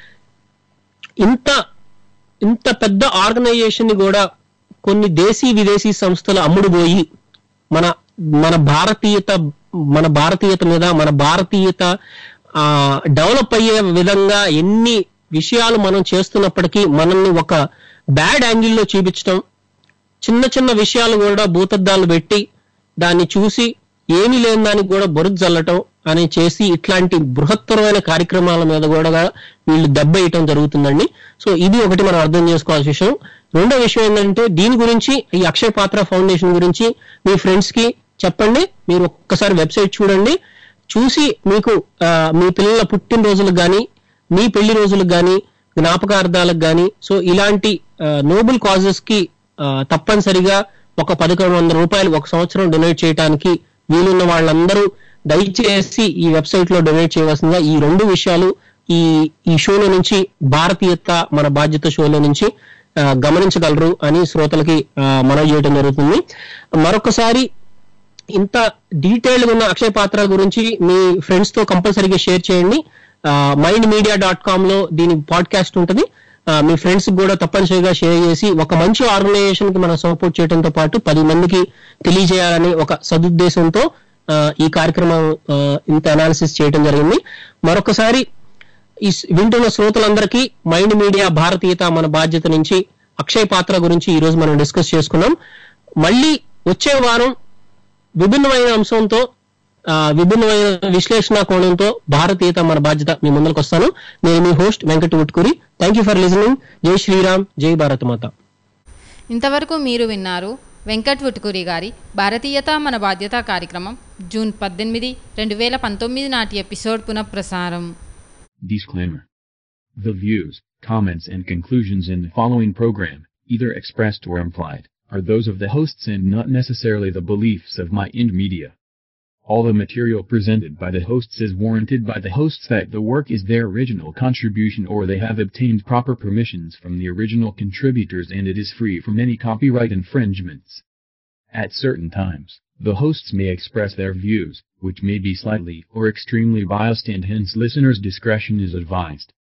ఇంత ఇంత పెద్ద ఆర్గనైజేషన్ ని కూడా కొన్ని దేశీ విదేశీ సంస్థలు అమ్ముడుపోయి మన మన భారతీయత మన భారతీయత మీద మన భారతీయత డెవలప్ అయ్యే విధంగా ఎన్ని విషయాలు మనం చేస్తున్నప్పటికీ మనల్ని ఒక బ్యాడ్ యాంగిల్లో చూపించడం చిన్న చిన్న విషయాలు కూడా భూతద్దాలు పెట్టి దాన్ని చూసి ఏమీ లేని దానికి కూడా బొరుగు జల్లటం అని చేసి ఇట్లాంటి బృహత్తరమైన కార్యక్రమాల మీద కూడా వీళ్ళు దెబ్బ వేయటం జరుగుతుందండి సో ఇది ఒకటి మనం అర్థం చేసుకోవాల్సిన విషయం రెండో విషయం ఏంటంటే దీని గురించి ఈ అక్షయ పాత్ర ఫౌండేషన్ గురించి మీ ఫ్రెండ్స్ కి చెప్పండి మీరు ఒక్కసారి వెబ్సైట్ చూడండి చూసి మీకు ఆ, మీ పిల్లల పుట్టినరోజులకు కానీ మీ పెళ్లి రోజులకు కానీ జ్ఞాపకార్థాలకు కానీ సో ఇలాంటి నోబుల్ కాజెస్ కి ఆ, తప్పనిసరిగా ఒక పదకొండు వందల రూపాయలు ఒక సంవత్సరం డొనేట్ చేయడానికి వీలున్న వాళ్ళందరూ దయచేసి ఈ వెబ్సైట్ లో డొనేట్ చేయవలసిందిగా ఈ రెండు విషయాలు ఈ ఈ షోలో నుంచి భారతీయత మన బాధ్యత షోలో నుంచి ఆ, గమనించగలరు అని శ్రోతలకి ఆ, మనవి చేయడం జరుగుతుంది మరొకసారి ఇంత డీటెయిల్డ్ ఉన్న అక్షయ పాత్ర గురించి మీ ఫ్రెండ్స్ తో కంపల్సరీగా షేర్ చేయండి మైండ్ మీడియా డాట్ కామ్ లో దీని పాడ్కాస్ట్ ఉంటుంది ఆ, మీ ఫ్రెండ్స్ కూడా తప్పనిసరిగా షేర్ చేసి ఒక మంచి ఆర్గనైజేషన్ కి మనం సపోర్ట్ చేయడంతో పాటు పది మందికి తెలియజేయాలని ఒక సదుద్దేశంతో ఆ, ఈ కార్యక్రమం ఆ, ఇంత అనాలిసిస్ చేయడం జరిగింది మరొకసారి ఈ స్- వింటున్న శ్రోతలందరికీ మైండ్ మీడియా భారతీయత మన బాధ్యత నుంచి అక్షయ పాత్ర గురించి ఈ రోజు మనం డిస్కస్ చేసుకున్నాం మళ్ళీ వచ్చే వారం విభిన్నమైన అంశంతో ఆ, విభిన్నమైన విశ్లేషణ కోణంతో భారతీయత మన బాధ్యత మీ ముందరకు వస్తాను నేను మీ host Venkata Utkuri thank you for listening Jai Shri Ram జై భారత్ మాత ఇంతవరకు మీరు విన్నారు వెంకట్ వుట్కూరి గారి భారతీయత మన బాధ్యత కార్యక్రమం జూన్ పద్దెనిమిది రెండు వేల పంతొమ్మిది నాటి ఎపిసోడ్ పునఃప్రసారం Disclaimer. The views, comments, and conclusions in the following program, either expressed or implied, are those of the hosts and not necessarily the beliefs of My Ind Media. All the material presented by the hosts is warranted by the hosts that the work is their original contribution or they have obtained proper permissions from the original contributors and it is free from any copyright infringements. At certain times, the hosts may express their views, which may be slightly or extremely biased and hence listeners' discretion is advised.